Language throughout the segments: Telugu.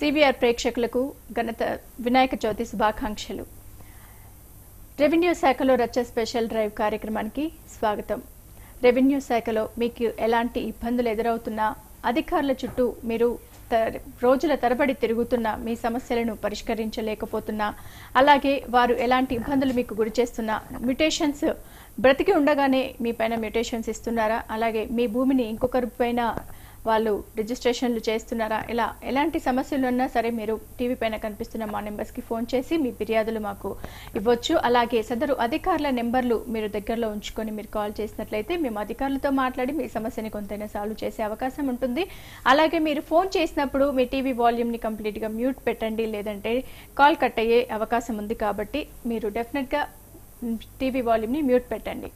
సిబిఆర్ ప్రేక్షకులకు ఘనత వినాయక చవితి శుభాకాంక్షలు రెవెన్యూ శాఖలో రచ్చ స్పెషల్ డ్రైవ్ కార్యక్రమానికి స్వాగతం రెవెన్యూ శాఖలో మీకు ఎలాంటి ఇబ్బందులు ఎదురవుతున్నా అధికారుల చుట్టూ మీరు త- రోజుల తరబడి తిరుగుతున్న మీ సమస్యలను పరిష్కరించలేకపోతున్నా అలాగే వారు ఎలాంటి ఇబ్బందులు మీకు గురి చేస్తున్నా మ్యుటేషన్స్ బ్రతికి ఉండగానే మీ పైన మ్యుటేషన్స్ ఇస్తున్నారా అలాగే మీ భూమిని ఇంకొకరి పైన వాళ్ళు రిజిస్ట్రేషన్లు చేస్తున్నారా ఇలా ఎలాంటి సమస్యలు ఉన్నా సరే మీరు టీవీ పైన కనిపిస్తున్న మా నెంబర్స్కి ఫోన్ చేసి మీ ఫిర్యాదులు మాకు ఇవ్వచ్చు అలాగే సదరు అధికారుల నెంబర్లు మీరు దగ్గరలో ఉంచుకొని మీరు కాల్ చేసినట్లయితే మేము అధికారులతో మాట్లాడి మీ సమస్యని కొంతైనా సాల్వ్ చేసే అవకాశం ఉంటుంది అలాగే మీరు ఫోన్ చేసినప్పుడు మీ టీవీ వాల్యూమ్ని కంప్లీట్గా మ్యూట్ పెట్టండి లేదంటే కాల్ కట్ అయ్యే అవకాశం ఉంది కాబట్టి మీరు డెఫినెట్గా టీవీ వాల్యూమ్ని మ్యూట్ పెట్టండి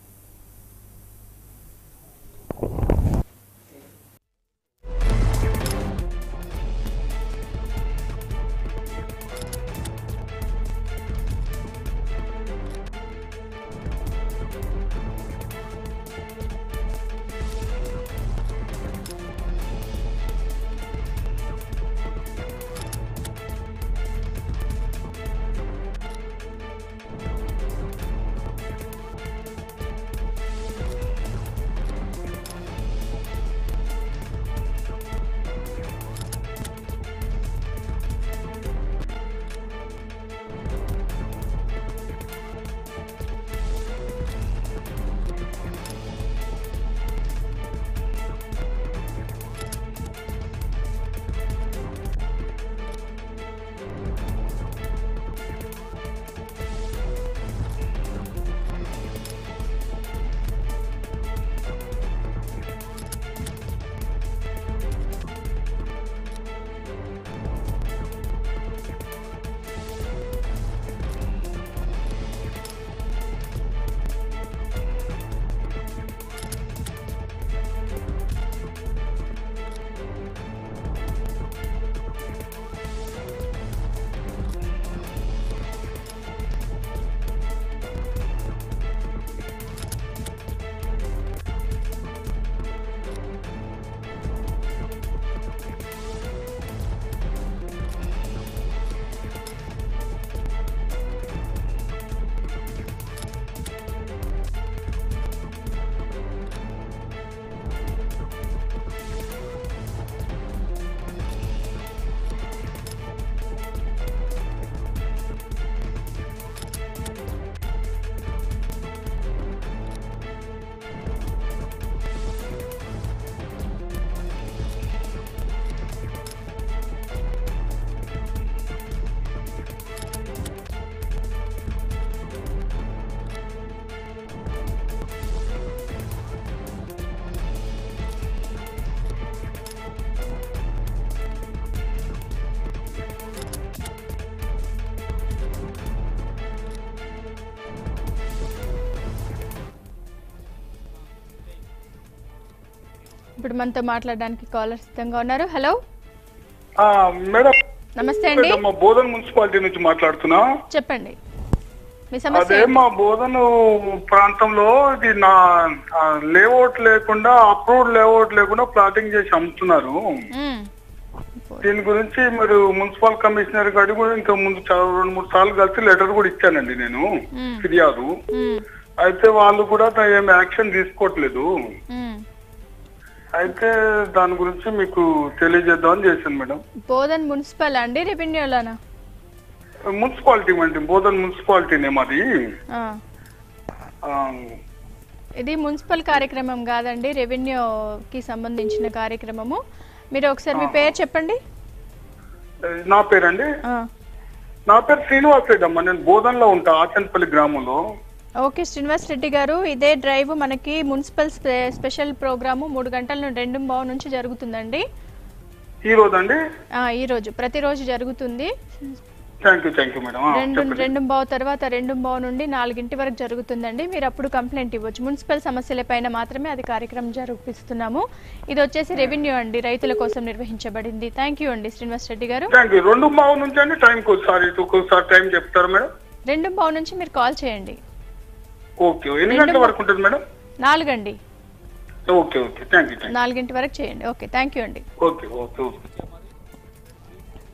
ఇప్పుడు మనతో మాట్లాడడానికి కాలర్ సిద్ధంగా ఉన్నారు హలో ఆ, మేడం నమస్తే అండి మా బోధన్ మున్సిపాలిటీ నుంచి మాట్లాడుతున్నా చెప్పండి మీ అదే సమస్య మా బోధన్ ప్రాంతంలో ఇది నా ఆ, లేఅవుట్ లేకుండా అప్రూవ్డ్ లేఅవుట్ లేకుండా ప్లాటింగ్ చేసి అమ్ముతున్నారు మ్మ్. దీని గురించి మరి మున్సిపల్ కమిషనర్ గారి కూడా ఇంకా ముందు చాలా రెండు మూడు సార్లు కలిసి లెటర్ కూడా ఇచ్చానండి నేను మ్మ్. ఫిర్యాదు మ్మ్. అయితే వాళ్ళు కూడా దా- ఏం యాక్షన్ తీసుకోవట్లేదు మ్మ్. అయితే దాని గురించి మీకు తెలియజేద్దామని చేశాను మేడం బోధన్ మున్సిపల్ అండి రెవెన్యూలోనా మున్సిపాలిటీ అండి బోధన్ మున్సిపాలిటీనే మాది ఆ. ఆ, ఇది మున్సిపల్ కార్యక్రమం కాదండి రెవెన్యూకి సంబంధించిన కార్యక్రమము మీరు ఒకసారి మీ పేరు చెప్పండి నా పేరండి ఆ. నా పేరు శ్రీనివాస్ రెడ్డి అమ్మ నేను బోధన్లో ఉంటా ఆచన్పల్లి గ్రామంలో ఓకే శ్రీనివాస్ రెడ్డి గారు ఇదే డ్రైవ్ మనకి మున్సిపల్ స్పె- స్పెషల్ ప్రోగ్రాము మూడు గంటల నుండి రెండు బావు నుంచి జరుగుతుందండి ఈ రోజండి ఆ, ఈ రోజు ప్రతిరోజు జరుగుతుంది thank you thank you madam ఆ, రెండు చెప్పండి రెండు బావు తర్వాత రెండు బావు నుండి నాలుగింటి వరకు జరుగుతుందండి మీరు అప్పుడు కంప్లైంట్ ఇవ్వచ్చు మున్సిపల్ సమస్యల పైన మాత్రమే అది కార్యక్రమం జరిపిస్తున్నాము ఇది వచ్చేసి రెవెన్యూ అండి రైతుల కోసం నిర్వహించబడింది థ్యాంక్ యూ అండి శ్రీనివాస్ రెడ్డి గారు థ్యాంక్ యూ రెండు మావు నుంచి అండి టైంకి ఒకసారి ఒక్కొక్కసారి టైం చెప్తారా మేడం రెండు బావు నుంచి మీరు కాల్ చేయండి ఓకే ఎన్ని గంటల వరకు ఉంటుంది మేడం నాలుగండి okay okay thank you thank నాలుగింటి వరకు చేయండి ఓకే థ్యాంక్ యూ అండి యూ ఓకే ఓకే ఓకే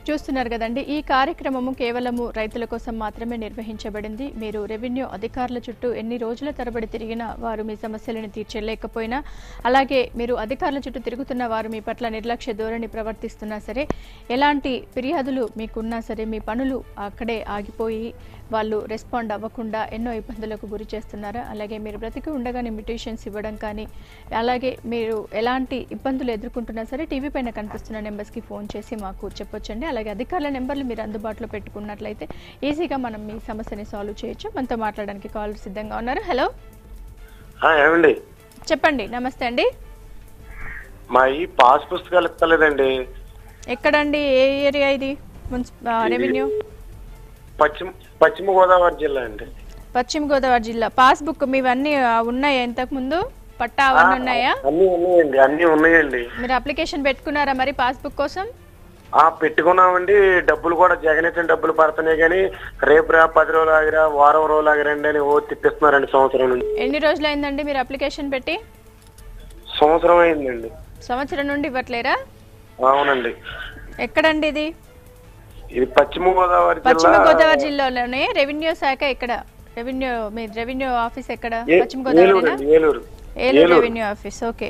చూస్తున్నారు కదండి ఈ కార్యక్రమము కేవలము రైతుల కోసం మాత్రమే నిర్వహించబడింది మీరు రెవెన్యూ అధికారుల చుట్టూ ఎన్ని రోజుల తరబడి తిరిగినా వారు మీ సమస్యలను తీర్చలేకపోయినా అలాగే మీరు అధికారుల చుట్టూ తిరుగుతున్న వారు మీ పట్ల నిర్లక్ష్య ధోరణి ప్రవర్తిస్తున్నా సరే ఎలాంటి ఫిర్యాదులు మీకున్నా సరే మీ పనులు అక్కడే ఆగిపోయి వాళ్ళు రెస్పాండ్ అవ్వకుండా ఎన్నో ఇబ్బందులకు గురి చేస్తున్నారా అలాగే మీరు బ్రతికి ఉండగానే మ్యూటేషన్స్ ఇవ్వడం కానీ అలాగే మీరు ఎలాంటి ఇబ్బందులు ఎదుర్కొంటున్నా సరే టీవీ పైన కనిపిస్తున్న నెంబర్స్కి ఫోన్ చేసి మాకు చెప్పొచ్చండి అలాగే అధికారుల నెంబర్లు మీరు అందుబాటులో పెట్టుకున్నట్లయితే ఈజీగా మనం మీ సమస్యని సాల్వ్ చేయొచ్చు మనతో మాట్లాడడానికి కాల్ సిద్ధంగా ఉన్నారు హలో ఆ, ఏమండి చెప్పండి నమస్తే అండి మా ఈ పాస్ పుస్తకాలు ఇస్తలేదండి ఎక్కడండి ఏ ఏరియా ఇది మున్సిప రెవెన్యూ పశ్చిమ పశ్చిమ గోదావరి జిల్లా అండి పశ్చిమ గోదావరి జిల్లా పాస్బుక్ మీవన్నీ ఆ, ఉన్నాయా ఇంతకు ముందు పట్టా అవన్నీ ఉన్నాయా అన్ని ఉన్నాయండి అన్ని ఉన్నాయండి మీరు అప్లికేషన్ పెట్టుకున్నారా మరి పాస్బుక్ కోసం ఆ పెట్టుకున్నామండి డబ్బులు కూడా జగన్ ఇచ్చిన డబ్బులు పడుతున్నాయి కానీ రేపు రా పది రోజులు ఆగిరా వారం రోజులు ఆగిరండి అని ఓ తిప్పిస్తున్నారండి సంవత్సరం నుంచి ఎన్ని రోజులు అయిందండి మీరు అప్లికేషన్ పెట్టి సంవత్సరం అయిందండి సంవత్సరం నుండి ఇవ్వట్లేరా అవునండి ఎక్కడండి ఇది ఇది పశ్చిమ గోదావరి పశ్చిమ జిల్లా గోదావరి జిల్లాలోనే రెవెన్యూ శాఖ ఎక్కడ రెవెన్యూ మీ రెవెన్యూ ఆఫీస్ ఎక్కడ ఏ- పశ్చిమ ఏలూరు గోదావరినా అండి Eluru Eluru Eluru. Revenue office okay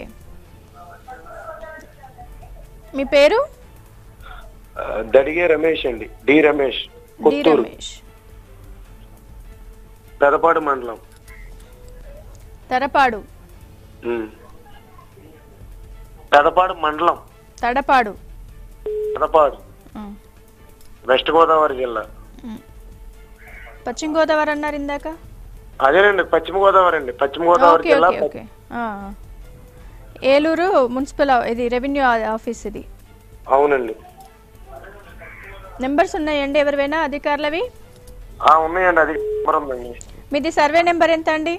మీ పేరు ఆ, దడిగే రమేష్ అండి డి రమేష్ డి కొత్తూరు రమేష్ పెదపాడు మండలం తరపాడు ఉమ్. పెదపాడు మండలం తడపాడు పెదపాడు ఉమ్, వెస్ట్ గోదావరి జిల్లా ఉమ్. పశ్చిమ గోదావరి అన్నారు ఇందాక అదేనండి పశ్చిమ గోదావరి అండి పశ్చిమ గోదావరి ఓకే జిల్లా ఓకే ఓకే ఆ, ఆ. ఏలూరు మున్సిపల్ ఆ- ఇది రెవెన్యూ ఆ- ఆఫీస్ ఇది అవునండి నెంబర్స్ ఉన్నాయండి ఎవరివైనా అధికారులవి ఆ ఉన్నాయండి అది నెంబర్ ఉందండి మీది సర్వే నెంబర్ ఎంత అండి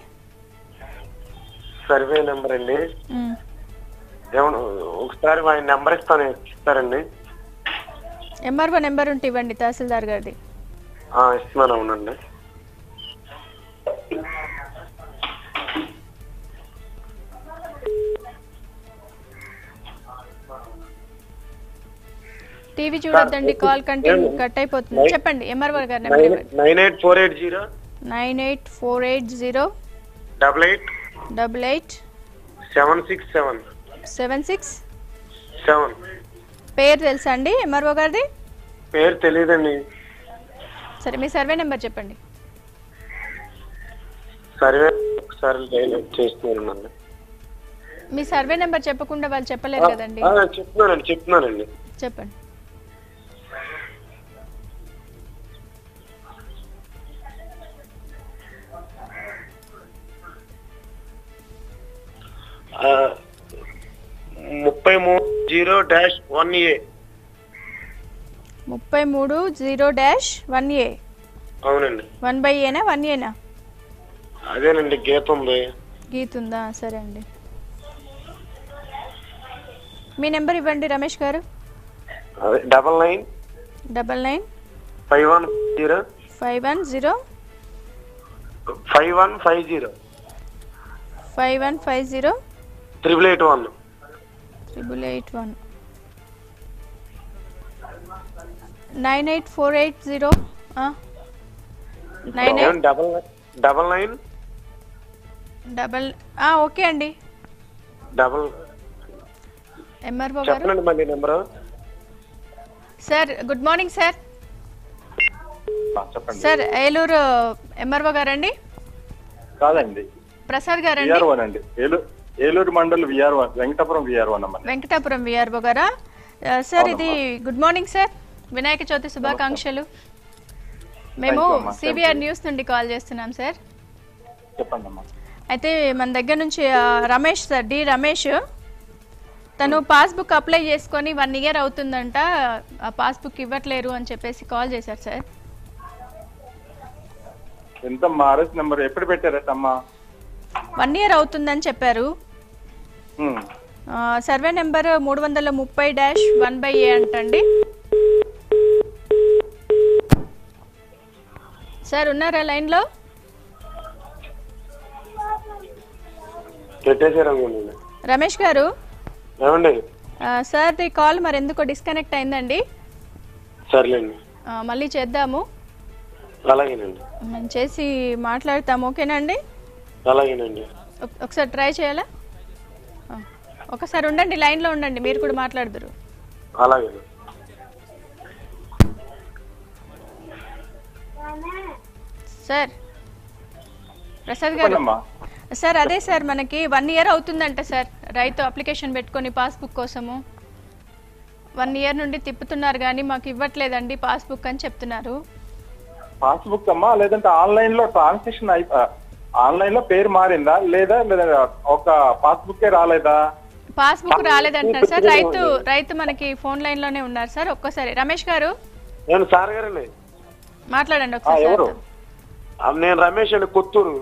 సర్వే నెంబర్ అండి ఉమ్. ఏమన్నా ఒకసారి ఆయన నెంబర్ ఇస్తాను ఇస్తారండి ఎంఆర్ఓ నెంబర్ ఉంటే ఇవ్వండి తహసీల్దార్ గారిది ఆ, ఇస్తున్నాను అవునండి టీవీ చూడొద్దండి కాల్ కంటిన్యూ కట్ అయిపోతుంది చెప్పండి ఎంఆర్ఓ గారి నెంబర్ నైన్ ఇవ్వండి nine eight four eight zero nine eight four eight zero double eight double eight seven six seven seven six seven పేరు తెలుసా అండి ఎంఆర్ఓ గారిది పేరు తెలియదండి సరే మీ సర్వే నెంబర్ చెప్పండి సర్వే ఒకసారి డైలైట్ చేస్తున్నానండి మీ సర్వే నెంబర్ చెప్పకుండా వాళ్ళు చెప్పలేరు కదండి ఆ, చెప్తున్నానండి చెప్తున్నానండి చెప్పండి ఆ, ముప్పై మూడు జీరో డాష్ వన్ ఏ ముప్పై మూడు జీరో డాష్ వన్ ఏ అవునండి వన్ బై ఏనా వన్ ఏనా అదేనండి గీత ఉంది గీత ఉందా సరే అండి మీ నెంబర్ ఇవ్వండి రమేష్ గారు అదే double nine double nine five one zero five one zero five one five zero five one five zero triple eight one triple eight one nine eight four eight zero nine eight double double nine double okay అండి డబల్ ఎంఆర్ఓ గారు చెప్పనండి మళ్ళీ number sir good morning sir చెప్పండి సార్ ఏలూరు ఎంఆర్ఓ గారండి కాదండి ప్రసాద్ గారండి విఆర్ఓ అండి ఏలూరు ఏలూరు మండల్ విఆర్ఓ వెంకటాపురం విఆర్ఓ అన్నమాట వెంకటాపురం విఆర్ఓ గారా ఆ, సార్ ఇది good morning sir Vinayaka Chavithi శుభాకాంక్షలు మేము Thank you, అమ్మా. సిబిఆర్ న్యూస్ నుండి కాల్ చేస్తున్నాం సార్ చెప్పండి అమ్మా అయితే మన దగ్గర నుంచి ఆ, రమేష్ సార్ డి రమేష్ తను పాస్బుక్ అప్లై చేసుకొని వన్ ఇయర్ అవుతుందంట ఆ పాస్బుక్ ఇవ్వట్లేరు అని చెప్పేసి కాల్ చేశారు సార్ ఎంత మా ఆర్ఎస్ నెంబర్ ఎప్పుడు పెట్టారట అమ్మా వన్ ఇయర్ అవుతుందని చెప్పారు ఉమ్. ఆ, సర్వే నెంబర్ మూడు వందల ముప్పై డాష్ వన్ బై ఏ అంటండి సార్ ఉన్నారా లైన్లో పెట్టేశారు అనుకోండి రమేష్ గారు ఏమండి ఆ, సార్ది కాల్ మరి ఎందుకో డిస్కనెక్ట్ అయిందండి సర్లేండి ఆ, మళ్ళీ చేద్దాము అలాగేనండి మేము చేసి మాట్లాడతాము ఓకేనండి అలాగేనండి ఒక- ఒకసారి ట్రై చేయాలా ఆ, ఒకసారి ఉండండి లైన్లో ఉండండి మీరు కూడా మాట్లాడదురు అలాగేనండి సార్ ప్రసాద్ గారు చెప్పండమ్మా సార్ అదే సార్ మనకి వన్ ఇయర్ అవుతుందంట సార్ రైతు అప్లికేషన్ పెట్టుకొని పాస్బుక్ కోసము వన్ ఇయర్ నుండి తిప్పుతున్నారు కానీ మాకు ఇవ్వట్లేదండి పాస్బుక్ అని చెప్తున్నారు పాస్బుక్ అమ్మా లేదంటే ఆన్లైన్ లో ట్రాన్సాక్షన్ అయి ఆన్లైన్ లో పేరు మారిందా లేదా లేదా ఒక పాస్బుక్ రాలేదా పాస్బుక్ రాలేదంటున్నారు సార్ రైతు రైతు మనకి ఫోన్ లైన్ లోనే ఉన్నారు సార్ ఒక్కసారి రమేష్ గారు నేను సార్ గారండి మాట్లాడండి ఆ, ఒకసారి ఎవరు సార్తో. ఆ, నేను రమేష్ అండి కొత్తూరు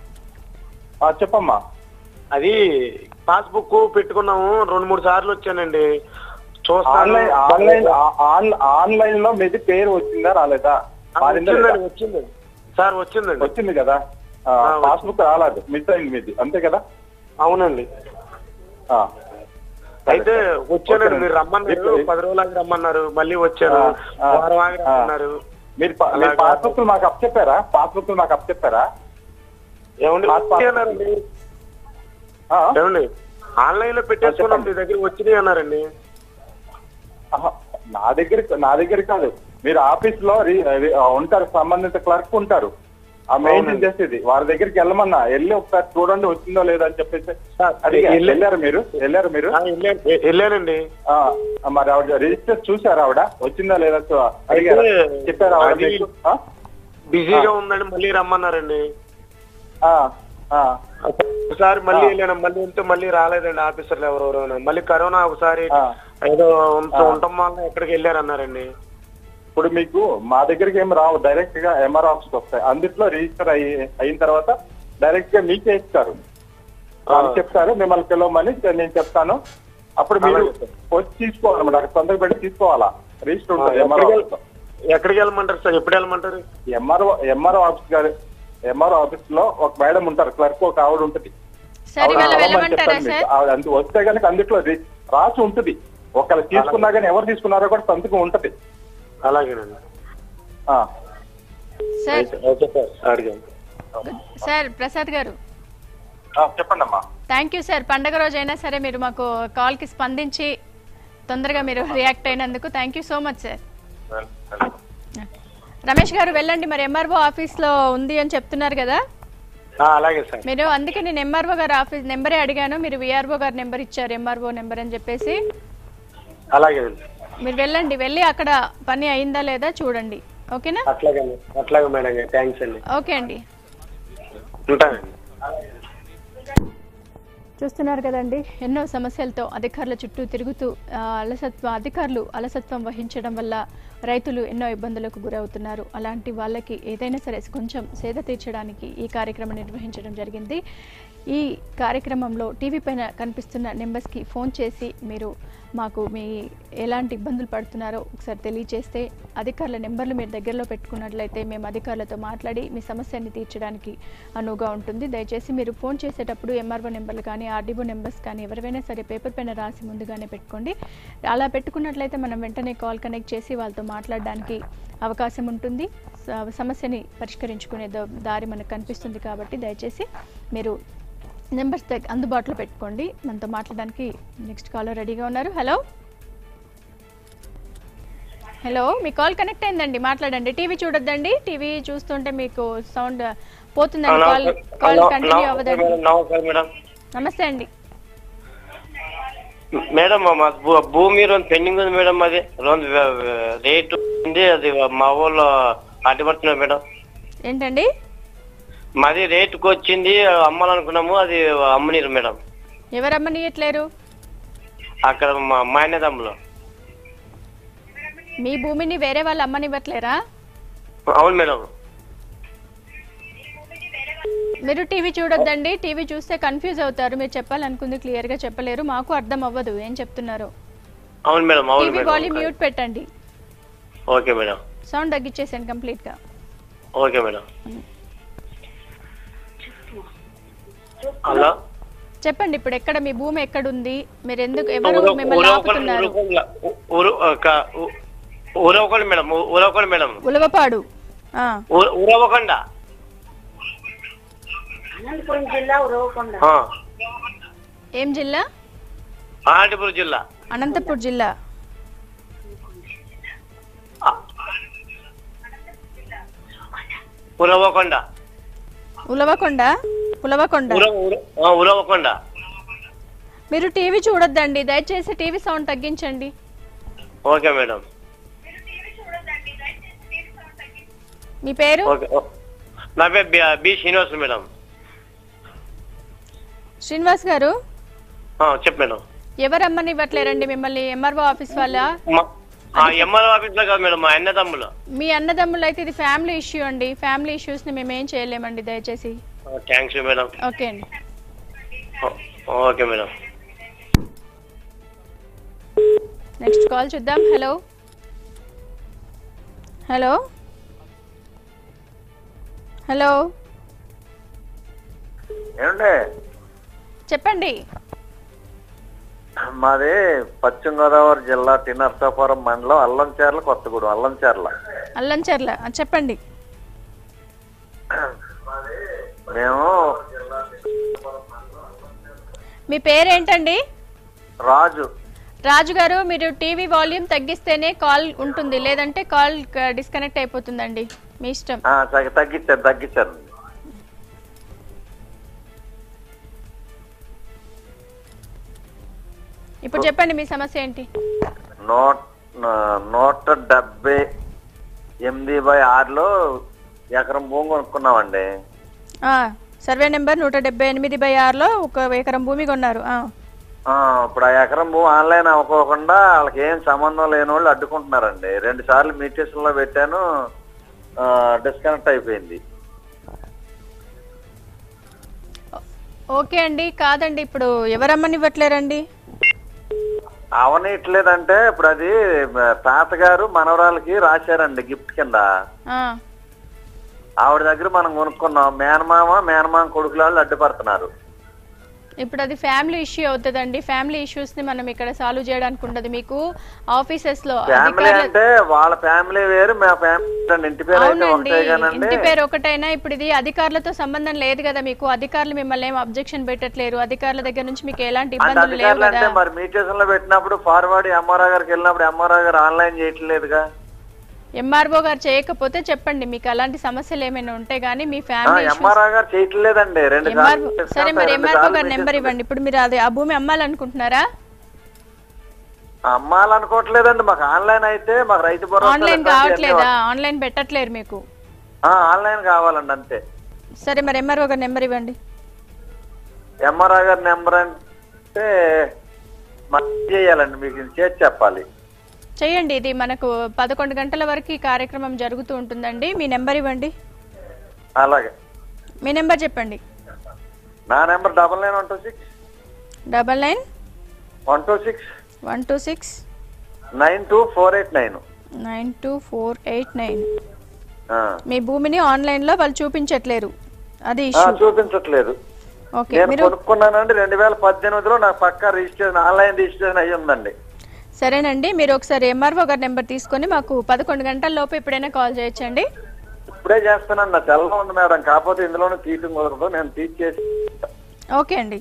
ఆ, చెప్పమ్మా అది పాస్బుక్ పెట్టుకున్నాము రెండు మూడు సార్లు వచ్చానండి చూస్తాను ఆన్లైన్ ఆన్లైన్ ఆ- ఆన్- ఆన్లైన్ లో మీది పేరు వచ్చిందా రాలేదా ఆ, మారిందా లేదా? వచ్చిందండి వచ్చిందండి సార్ వచ్చిందండి వచ్చింది కదా ఆ, ఆ, పాస్బుక్ రాలేదు మిస్ అయింది మీది అంతే కదా అవునండి ఆ. అయితే వచ్చానండి ఓకేనండి. మీరు రమ్మన్నారు ఇప్పుడు- పది రోజులు ఆగి రమ్మన్నారు మళ్ళీ వచ్చాను ఆ, ఆ, వారం ఆగి ఆ. రమ్మన్నారు మీరు పా- మీరు అలాగా. పాస్బుక్ మాకు అప్ చెప్పారా పాస్బుక్ మాకు అప్ చెప్పారా ఏమండి పాస్- వచ్చి అన్నారండి ఆ? ఏమండి ఆన్లైన్ లో పెట్టేసుకున్నాం చెప్పండి. మీ దగ్గర వచ్చినాయి అన్నారండి ఆహా, నా దగ్గర నా దగ్గర కాదు మీరు ఆఫీస్ లో రి- రి- ఉంటారు సంబంధిత క్లర్క్ ఉంటారు ఆ మెయింటైన్ అవునండి. చేసేది వారి దగ్గరికి వెళ్ళమన్నా వెళ్ళి ఒకసారి చూడండి వచ్చిందో లేదో అని చెప్పేసి సార్, అడిగా వెళ్ళి- వెళ్ళారు మీరు వెళ్ళారు మీరు ఆ, వెళ్ళాను- వె- వెళ్ళానండి ఆ, మరి ఆవిడ రిజిస్టర్ చూసారా ఆవిడ వచ్చిందా లేదా చూ- అడిగారా అయితే చెప్పారా ఆవిడ అది- మీకు? ఆ? బిజీగా ఉందండి మళ్ళీ రమ్మన్నారండి ఆ, ఆ. ఒకసారి మళ్ళీ ఆ. వెళ్ళాను మళ్ళీ వెళ్తే మళ్ళీ రాలేదండి ఆఫీసర్లు ఎవరెవరో మళ్ళీ కరోనా ఒకసారి ఆ. ఏదో ఉంట- ఆ. ఉండటం వల్ల ఎక్కడికి వెళ్ళారన్నారండి ఇప్పుడు మీకు మా దగ్గరికి ఏం రావు డైరెక్ట్ గా ఎంఆర్ ఆఫీస్ వస్తాయి అందుట్లో రిజిస్టర్ అయ్యి అయిన తర్వాత డైరెక్ట్ గా మీకే ఇస్తారు వాళ్ళు చెప్తారు మిమ్మల్ని పిలవమని నేను చెప్తాను అప్పుడు మీరు అలాగే సార్. వచ్చి తీసుకోవాలన్నమాట అక్కడ తొందర పెట్టి తీసుకోవాలా రిజిస్టర్ ఉంటుంది ఎంఆర్ఓ ఎక్కడికి వెళ్- ఎక్కడికి వెళ్ళమంటారు సార్ ఎప్పుడు వెళ్ళమంటారు ఎంఆర్ఓ ఎంఆర్ఓ ఆఫీస్ గారు ఎంఆర్ఓ ఆఫీస్ లో ఒక మేడం ఉంటారు క్లర్క్ ఒక ఆవిడ ఉంటుంది సార్ ఆవిడ ఇవాళ రమ్మని వెళ్ళమంటారా చెప్తాను సార్ మీకు. ఆవిడ అందు వస్తే కనుక అందుట్లో రి- రాసి ఉంటుంది ఒకళ్ళు తీసుకున్నా కానీ ఎవరు తీసుకున్నారో కూడా సంతకం ఉంటది అలాగేనండి ఆ. సార్ ఓకే సార్ అడిగాను సార్ ప్రసాద్ గారు ఆ, చెప్పండి అమ్మా థ్యాంక్ యూ సార్ పండగ రోజైనా సరే మీరు మాకు కాల్కి స్పందించి తొందరగా మీరు రియాక్ట్ అయినందుకు thank you so much sir Ramesh గారు వెళ్ళండి మరి ఎంఆర్ఓ ఆఫీస్లో ఉంది అని చెప్తున్నారు కదా ఆ, అలాగే సార్ మీరు అందుకే నేను ఎంఆర్ఓ గారు ఆఫీస్ నెంబరే అడిగాను మీరు విఆర్ఓ గారు నెంబర్ ఇచ్చారు ఎంఆర్ఓ నెంబర్ అని చెప్పేసి అలాగేనండి మీరు వెళ్ళండి వెళ్ళి అక్కడ పని అయిందా లేదా చూడండి ఓకేనా అట్లాగే అట్లాగే మేడం గారు థ్యాంక్స్ అండి ఓకే అండి ఉంటానండి చూస్తున్నారు కదండి ఎన్నో సమస్యలతో అధికారుల చుట్టూ తిరుగుతూ ఆ, అలసత్వ అధికారులు అలసత్వం వహించడం వల్ల రైతులు ఎన్నో ఇబ్బందులకు గురవుతున్నారు అలాంటి వాళ్ళకి ఏదైనా సరే కొంచెం సేద తీర్చడానికి ఈ కార్యక్రమం నిర్వహించడం జరిగింది ఈ కార్యక్రమంలో టీవీ పైన కనిపిస్తున్న నెంబర్స్కి ఫోన్ చేసి మీరు మాకు మీ ఎలాంటి ఇబ్బందులు పడుతున్నారో ఒకసారి తెలియజేస్తే అధికారుల నెంబర్లు మీరు దగ్గరలో పెట్టుకున్నట్లయితే మేము అధికారులతో మాట్లాడి మీ సమస్యని తీర్చడానికి అనువుగా ఉంటుంది దయచేసి మీరు ఫోన్ చేసేటప్పుడు ఎంఆర్ఓ నెంబర్లు కానీ ఆర్డీఓ నెంబర్స్ కానీ ఎవరివైనా సరే పేపర్ పైన రాసి ముందుగానే పెట్టుకోండి అలా పెట్టుకున్నట్లయితే మనం వెంటనే కాల్ కనెక్ట్ చేసి వాళ్ళతో మాట్లాడడానికి అవకాశం ఉంటుంది స- సమస్యని పరిష్కరించుకునే దా- దారి మనకు కనిపిస్తుంది కాబట్టి దయచేసి మీరు నెంబర్స్ దగ్గర అందుబాటులో పెట్టుకోండి మనతో మాట్లాడడానికి నెక్స్ట్ కాలర్ రెడీగా ఉన్నారు హలో హలో మీ కాల్ కనెక్ట్ అయిందండి మాట్లాడండి టీవీ చూడొద్దండి టీవీ చూస్తుంటే మీకు సౌండ్ పోతుందండి కాల్ కాల్ కంటిన్యూ అవ్వదండి నమస్కారం మేడం నమస్తే అండి మేడం మా భూ- భూమి రెండు పెండింగ్ ఉంది మేడం అది రెండు వే- వే- రేటు ఉంది అది మా ఊళ్ళో అడ్డుపడుతున్నారు మేడం ఏంటండి మాది రేటుకు వచ్చింది అమ్మాలనుకున్నాము అది అమ్మనీరు మేడం ఎవరు అమ్మనీయట్లేరు అక్కడ మా మాయనదమ్ములో మీ భూమిని వేరే వాళ్ళు అమ్మనివ్వట్లేరా అవును మేడం మీరు టీవీ చూడొద్దండి టీవీ చూస్తే కన్ఫ్యూజ్ అవుతారు మీరు చెప్పాలనుకుంది క్లియర్ గా చెప్పలేరు మాకు అర్థం అవ్వదు ఏం చెప్తున్నారు అవును మేడం అవును టీవీ వాల్యూమ్ మేడం మ్యూట్ పెట్టండి ఓకే మేడం సౌండ్ తగ్గించేసాను కంప్లీట్ గా ఓకే మేడం హలో చెప్పండి ఇప్పుడు ఎక్కడ మీ భూమి ఎక్కడ ఉంది మీరు ఎందుకు ఎవరు మిమ్మల్ని ఆపుతున్నారు ఊరు ఒక- ఊ- ఉరవకొండ మేడం ఉ- ఉరవకొండ మేడం ఉలవపాడు ఆ, ఉ- ఉరవకొండ అనంతపురం జిల్లా ఉరవకొండ ఆ. ఏం జిల్లా అనంతపురం జిల్లా అనంతపూర్ జిల్లా ఉరవకొండ ఉలవకొండ ఉలవకొండ ఉర ఉర- ఆ, ఉరవకొండ మీరు టీవీ చూడొద్దండి దయచేసి టీవీ సౌండ్ తగ్గించండి ఓకే మేడం మీ పేరు ఓకే ఓ- నా పేరు బి- బి శ్రీనివాస్ మేడం శ్రీనివాస్ గారు ఆ, చెప్పు మేడం ఎవరు అమ్మని ఇవ్వట్లేరండి మిమ్మల్ని ఎంఆర్ఓ ఆఫీస్ వాళ్ళ మా- ఆ ఎంఆర్ఓ ఆఫీస్ లో కాదు మేడం మా అన్నదమ్ములు మీ అన్నదమ్ములు అయితే ఇది ఫ్యామిలీ ఇష్యూ అండి ఫ్యామిలీ ఇష్యూస్ ని మేము ఏం చేయలేమండి దయచేసి థ్యాంక్స్ మేడం ఓకే అండి ఓ- ఓకే మేడం నెక్స్ట్ కాల్ చూద్దాం హలో హలో హలో ఏమండి చెప్పండి మాది పశ్చిమ గోదావరి జిల్లా టి నర్సాపురం మండలం అల్లంచేర్ల కొత్తగూడెం అల్లంచేర్ల అల్లంచర్ల ఆ, చెప్పండి మేము మీ పేరేంటండి రాజు రాజు గారు మీరు టీవీ వాల్యూమ్ తగ్గిస్తేనే కాల్ ఉంటుంది లేదంటే కాల్ డిస్కనెక్ట్ అయిపోతుందండి మీ ఇష్టం ఆ, తగ్గి- తగ్గించారు తగ్గించారు ఇప్పుడు చెప్పండి మీ సమస్య ఏంటి నూట నూట డెబ్బై ఎనిమిది బై ఆరులో ఎకరం భూమి కొనుక్కున్నామండి ఆ, సర్వే నెంబర్ నూట డెబ్బై ఎనిమిది బై ఆరులో ఒక ఎకరం భూమి కొన్నారు ఆ, ఆ, ఇప్పుడు ఆ ఎకరం భూమి ఆన్లైన్ అవ్వకోకుండా వాళ్ళకి ఏం సంబంధం లేని వాళ్ళు అడ్డుకుంటున్నారండి రెండు సార్లు మీటింగ్ లో పెట్టాను డిస్కనెక్ట్ అయిపోయింది ఓకే అండి కాదండి ఇప్పుడు ఎవరమ్మని ఇవ్వట్లేరండి అవనీయట్లేదంటే ఇప్పుడు అది మ, తాతగారు మనవరాలకి రాశారండి గిఫ్ట్ కింద ఆ, ఆవిడ దగ్గర మనం కొనుక్కున్నాం మేనమామ మేనమామ కొడుకుల వాళ్ళు అడ్డుపడుతున్నారు ఇప్పుడు అది ఫ్యామిలీ ఇష్యూ అవుతుందండి ఫ్యామిలీ ఇష్యూస్ ని మనం ఇక్కడ సాల్వ్ చేయడానికి ఉండదు మీకు ఆఫీసెస్ లో ఫ్యామిలీ అధికారుల అంటే వాళ్ళ ఫ్యామిలీ వేరు మా ఫ్యామిలీ ఇంటి పేరు అయితే అవునండి ఒకటే కానండి ఇంటి పేరు ఒకటైనా ఇప్పుడు ఇది అధికారులతో సంబంధం లేదు కదా మీకు అధికారులు మిమ్మల్ని ఏం అబ్జెక్షన్ పెట్టట్లేరు అధికారుల దగ్గర నుంచి మీకు ఎలాంటి అంటే ఇబ్బందులు లేవు అధికారులు కదా అంటే మరి మీటింగ్ లో పెట్టినప్పుడు ఫార్వర్డ్ ఎంఆర్ఓ గారికి వెళ్ళినప్పుడు ఎంఆర్ఓ గారు ఆన్లైన్ చేయట్లేదుగా ఎంఆర్ఓ గారు చేయకపోతే చెప్పండి మీకు అలాంటి సమస్యలు ఏమైనా ఉంటే గానీ మీ ఫ్యామిలీ ఎంఆర్ఓ గారు చేయట్లేదండి రెండు ఎంఆర్ఓ సార్లు సరే మరి రెండు ఎంఆర్ఓ సార్లు గారు నెంబర్ meetings ఇవ్వండి ఇప్పుడు మీరు అది ఆ భూమి అమ్మాలనుకుంటున్నారా అమ్మాలనుకోవట్లేదండి మాకు ఆన్లైన్ అయితే మాకు రైతు భరోసా ఆన్లైన్ ఇట్లాంటివన్నీ కావట్లేదా ఆన్లైన్ పెట్టట్లేరు మీకు ఆ, ఆన్లైన్ కావాలండి అంతే సరే మరి ఎంఆర్ఓ గారు నెంబర్ ఇవ్వండి ఎంఆర్ఆర్ గారి నెంబర్ అంటే మనం చేయాలండి మీకు ఇది చేసి చెప్పాలి చేయండి ఇది మనకు పదకొండు గంటల వరకు ఈ కార్యక్రమం జరుగుతూ ఉంటుందండి మీ నెంబర్ ఇవ్వండి అలాగే మీ నెంబర్ చెప్పండి నా number double nine one two six double nine one two six one two six nine two four eight nine nine two four eight nine మీ భూమిని ఆన్లైన్ లో వాళ్ళు చూపించట్లేరు అది ఇష్యూ చూపించట్లేదు ఓకే నేను మీరు కొనుక్కున్నానండి రెండు వేల పద్దెనిమిదిలో నాకు పక్కా రిజిస్ట్రేషన్ ఆన్లైన్ రిజిస్ట్రేషన్ అయ్యి ఉందండి సరేనండి మీరు ఒకసారి ఎంఆర్ఓ గారి నెంబర్ తీసుకొని మాకు పదకొండు గంటల లోపు ఎప్పుడైనా కాల్ చేయొచ్చండి ఇప్పుడే చేస్తున్నాను నా సెల్లో ఉంది మేడం కాకపోతే ఇందులోనే తీయటం కుదరదు నేను తీసేసి ఓకే అండి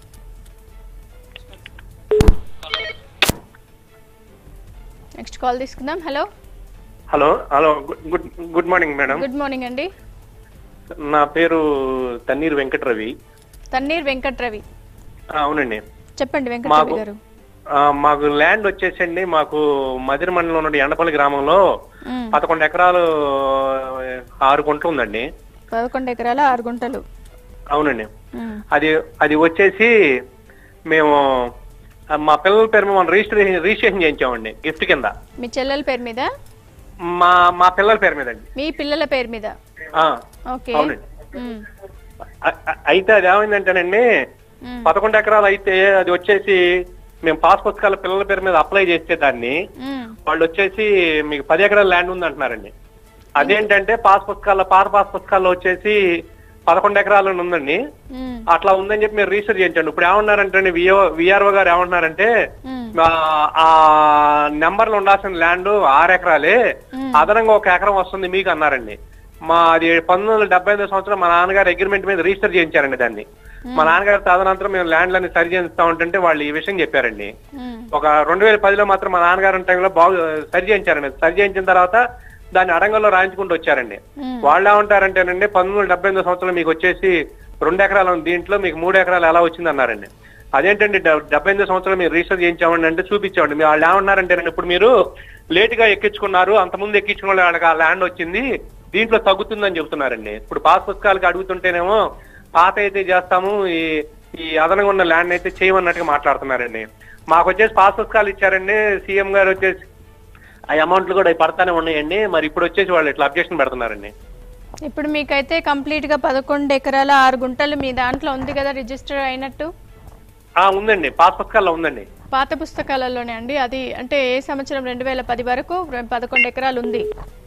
నెక్స్ట్ కాల్ తీసుకుందాం hello hello hello good good good morning madam good morning అండి నా పేరు తన్నీర్ వెంకటరవి తన్నీర్ వెంకట్రవి ఆ, అవునండి చెప్పండి వెంకట్రవి మాకు గారు ఆ, మాకు ల్యాండ్ వచ్చేసండి మాకు మదిరి మండలంలో ఉన్న ఎండపల్లి గ్రామంలో మ్మ్. పదకొండు ఎకరాలు ఆరు గుంటలు ఉందండి పదకొండు ఎకరాల ఆరు గుంటలు అవునండి మ్మ్. అది అది వచ్చేసి మేము ఆ, మా పిల్లల పేరు మీద మనం రిజిస్ట్రేషన్ రిజిస్ట్రేషన్ చేయించామండి గిఫ్ట్ కింద మీ చెల్లెల పేరు మీద మా మా పిల్లల పేరు మీద అండి మీ పిల్లల పేరు మీద ఆ, ఓకే అవునండి మ్మ్. అ- అ- అయితే అది ఏమైందంటేనండి మ్మ్. పదకొండు ఎకరాలు అయితే అది వచ్చేసి మేము పాస్ పుస్తకాల పిల్లల పేరు మీద అప్లై చేస్తే దాన్ని మ్మ్. వాళ్ళు వచ్చేసి మీకు పది ఎకరాల ల్యాండ్ ఉంది అంటున్నారండి అదేంటంటే పాస్ పుస్తకాల్లో పాత పాస్ పుస్తకాల్లో వచ్చేసి పదకొండు ఎకరాలు ఉందండి ఉమ్, అట్లా ఉందని చెప్పి మీరు రీసెర్చ్ చేయించండి ఇప్పుడు ఏమన్నారంటే విఓ విఆర్ఓ గారు ఏమంటున్నారంటే ఉమ్, ఆ- ఆ నెంబర్లు ఉండాల్సిన ల్యాండ్ ఆరు ఎకరాలే అదనంగా ఒక ఎకరం వస్తుంది మీకు అన్నారండి మా అది పంతొమ్మిది వందల డెబ్బై ఐదో సంవత్సరం మా నాన్నగారు అగ్రిమెంట్ మీద రిజిస్టర్ చేయించారండి దాన్ని మా నాన్నగారు తదనంతరం మేము ల్యాండ్లన్నీ సరి చేయిస్తా ఉంటుంటే వాళ్ళు ఈ విషయం చెప్పారండి ఉమ్, ఒక రెండు వేల పదిలో మాత్రం మా నాన్నగారు టైంలో బాగు సరి చేయించారండి సరి చేయించిన తర్వాత దాన్ని అడంగంలో రాయించుకుంటూ వచ్చారండి ఉమ్. వాళ్ళు ఏమంటారంటేనండి పంతొమ్మిది వందల డెబ్బై ఎనిమిదో సంవత్సరం మీకు వచ్చేసి రెండు ఎకరాలు ఉంది దీంట్లో మీకు మూడు ఎకరాలు ఎలా వచ్చింది అన్నారండి అదేంటండి డె- డెబ్బై ఎనిమిదో సంవత్సరం మీరు రిజిస్టర్ చేయించామండి అంటే చూపించామండి మీ వాళ్ళు ఏమన్నారంటేనండి ఇప్పుడు మీరు లేట్ గా ఎక్కించుకున్నారు అంతకుముందు ఎక్కించుకున్న వాళ్ళకి ఆ ల్యాండ్ వచ్చింది దీంట్లో తగ్గుతుందని చెప్తున్నారండి ఇప్పుడు పాస్ పుస్తకాలకి అడుగుతుంటేనేమో పాత అయితే చేస్తాము ఈ ఈ అదనంగా ఉన్న ల్యాండ్ అయితే చేయమన్నట్టుగా మాట్లాడుతున్నారండి మాకు వచ్చేసి పాస్ పుస్తకాలు ఇచ్చారండి సీఎం గారు వచ్చేసి ఆ అమౌంట్లు కూడా అవి పడతానే ఉన్నాయండి మరి ఇప్పుడు వచ్చేసి వాళ్ళు ఇట్లా అబ్జెక్షన్ పెడుతున్నారండి ఇప్పుడు మీకైతే కంప్లీట్ గా పదకొండు ఎకరాల ఆరు గుంటలు మీ దాంట్లో ఉంది కదా రిజిస్టర్ అయినట్టు ఆ ఉందండి పాస్ పుస్తకాల్లో ఉందండి పాత పుస్తకాలలోనే అండి అది అంటే ఏ సంవత్సరం రెండు వేల పది వరకు రె- పదకొండు ఎకరాలు ఉంది